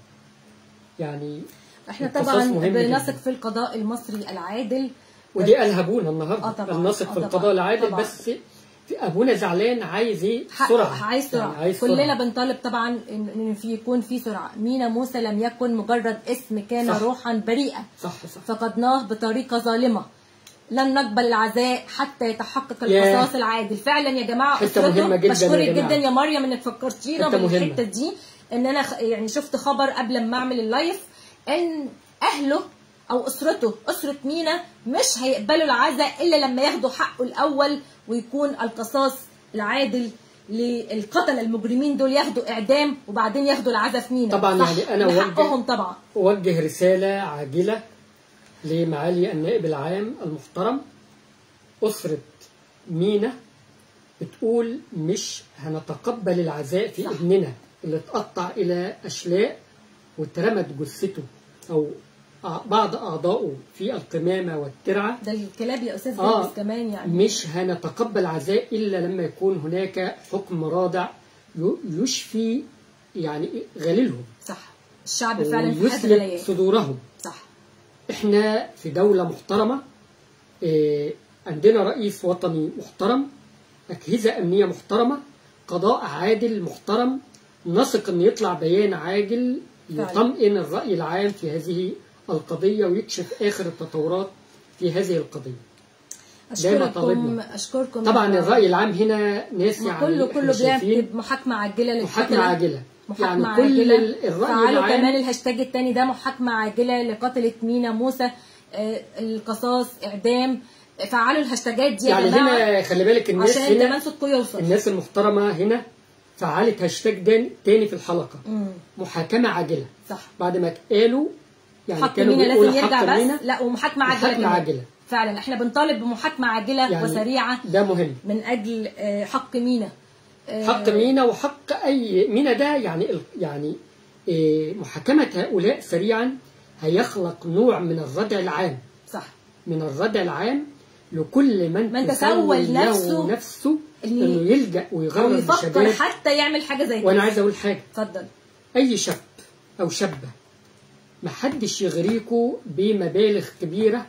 يعني احنا القصاص طبعا مهم بنثق جداً. في القضاء المصري العادل ودي قالها ابونا النهارده آه طبعاً، الناصق آه في طبعاً، القضاء العادل طبعاً. بس في ابونا زعلان عايز ايه حق- سرعه عايز سرعه يعني عايز كلنا سرعة. بنطالب طبعا ان إن في يكون في سرعه مينا موسى لم يكن مجرد اسم كان صح. روحا بريئه صح صح فقدناه بطريقه ظالمه لن نقبل العزاء حتى يتحقق ياه. القصاص العادل فعلا يا جماعه حتة أسرته مهمة جداً يا بشكرك جماعة. جدا يا مريم انك فكرتينا حتة مهمة. بالحته دي ان انا خ- يعني شفت خبر قبل ما اعمل اللايف ان اهله او اسرته اسره مينا مش هيقبلوا العزاء الا لما ياخدوا حقه الاول ويكون القصاص العادل للقتله المجرمين دول ياخدوا اعدام وبعدين ياخدوا العزاء في مينا طبعاً صح، يعني أنا ده أوجه- حقهم طبعا أوجه رسالة عاجلة لمعالي النائب العام المحترم أسرة مينا بتقول مش هنتقبل العزاء في صح. ابننا اللي اتقطع إلى أشلاء واترمت جثته أو أع- بعض أعضائه في القمامة والترعة ده الكلاب يا استاذ آه. جابس كمان يعني مش هنتقبل عزاء إلا لما يكون هناك حكم رادع ي- يشفي يعني غليلهم صح الشعب فعلا في حد ويسلب غليان صدورهم صح احنا في دولة محترمة إيه، عندنا رئيس وطني محترم أجهزة أمنية محترمة قضاء عادل محترم نثق أن يطلع بيان عاجل فعلا. يطمئن الرأي العام في هذه القضية ويكشف آخر التطورات في هذه القضية اشكركم طالبنا. اشكركم طبعا الرأي العام هنا ناس يعني كله إحنا كله شايفين بيكتب محاكمه عاجله محاكمة للقتلة. عاجلة محاكمة يعني كل عاجلة ال- الرأي فعلوا العام كمان الهاشتاج التاني ده محاكمة عاجلة لقتلة مينا موسى آه، القصاص إعدام فعلوا الهاشتاجات دي يا يعني جماعة هنا خلي بالك الناس عشان هنا كمان صوتكم يوصل الناس المحترمة هنا فعلت هاشتاج دان- تاني في الحلقة مم، محاكمة عاجلة صح بعد ما قالوا يعني حق كانوا مينا بيقولوا لازم حق يرجع مينا بس لا ومحاكمة عاجلة محاكمة كمان. عاجلة. فعلا احنا بنطالب بمحاكمة عاجلة يعني وسريعة ده مهم من أجل آه، حق مينا آه، حق مينا وحق أي مينا ده يعني ال- يعني إيه، محاكمة هؤلاء سريعا هيخلق نوع من الردع العام صح من الردع العام لكل من, من تسول تسول له نفسه نفسه إن- انه يلجا أو ويغرب يفكر بشباب حتى يعمل حاجة زي وانا كده عايز اقول حاجه اتفضل اي شاب او شابه محدش يغريكوا بمبالغ كبيره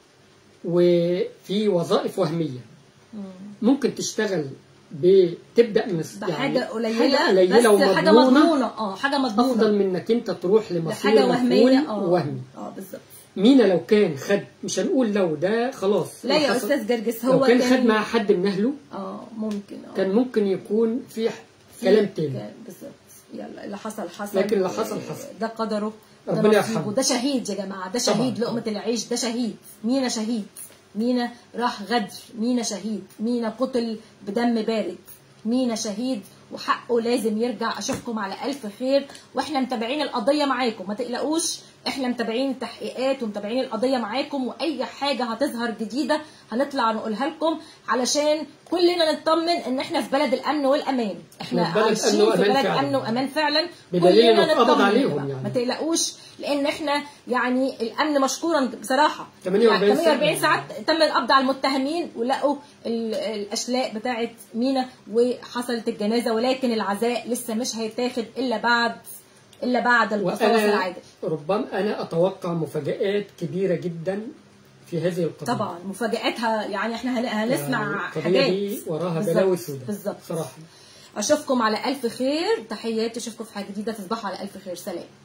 وفي وظائف وهميه مم. ممكن تشتغل بتبدا من بحاجة قليلة, حاجه قليله بس حاجة ومضمونه مضمونة اه حاجة مضمونة افضل من انك انت تروح لمصير لحاجة وهمية مفعول اه وهمي اه بالظبط مينا لو كان خد مش هنقول لو ده خلاص لا لو يا حصل- استاذ جرجس لو هو كان خد مع حد من اهله اه ممكن اه كان ممكن يكون في كلام تاني كان- بالظبط يلا اللي حصل حصل لكن اللي حصل حصل. ده قدره ده ربنا نصيبه. يرحمه. ده شهيد يا جماعه ده طبعاً، شهيد طبعاً. لقمه العيش ده شهيد مينا شهيد مينا راح غدر مينا شهيد مينا قتل بدم بارد مينا شهيد وحقه لازم يرجع اشوفكم على الف خير واحنا متابعين القضيه معاكم ما تقلقوش احنا متابعين التحقيقات ومتابعين القضيه معاكم واي حاجه هتظهر جديده هنطلع نقولها لكم علشان كلنا نطمن ان احنا في بلد الامن والامان احنا إحنا في بلد عايشين أمن في وأمان بلد فعلاً. امن وامان فعلا بدليل كلنا إنه اتقبض نطمن يا عليهم جماعة. يعني. ما تقلقوش لان احنا يعني الامن مشكورا بصراحه 48 يعني 48 ساعة. ساعه تم القبض على المتهمين ولقوا ال- الاشلاء بتاعه مينا وحصلت الجنازه ولكن العزاء لسه مش هيتاخد الا بعد الا بعد القصاص وانا العادل ربما انا اتوقع مفاجآت كبيره جدا في هذه القضيه طبعا مفاجاتها يعني احنا هن- هنسمع يعني القضيه حاجات دي وراها بالظبط، بلاوي سوداء بالظبط صراحه اشوفكم على الف خير تحياتي اشوفكم في حاجه جديده تصبحوا على الف خير سلام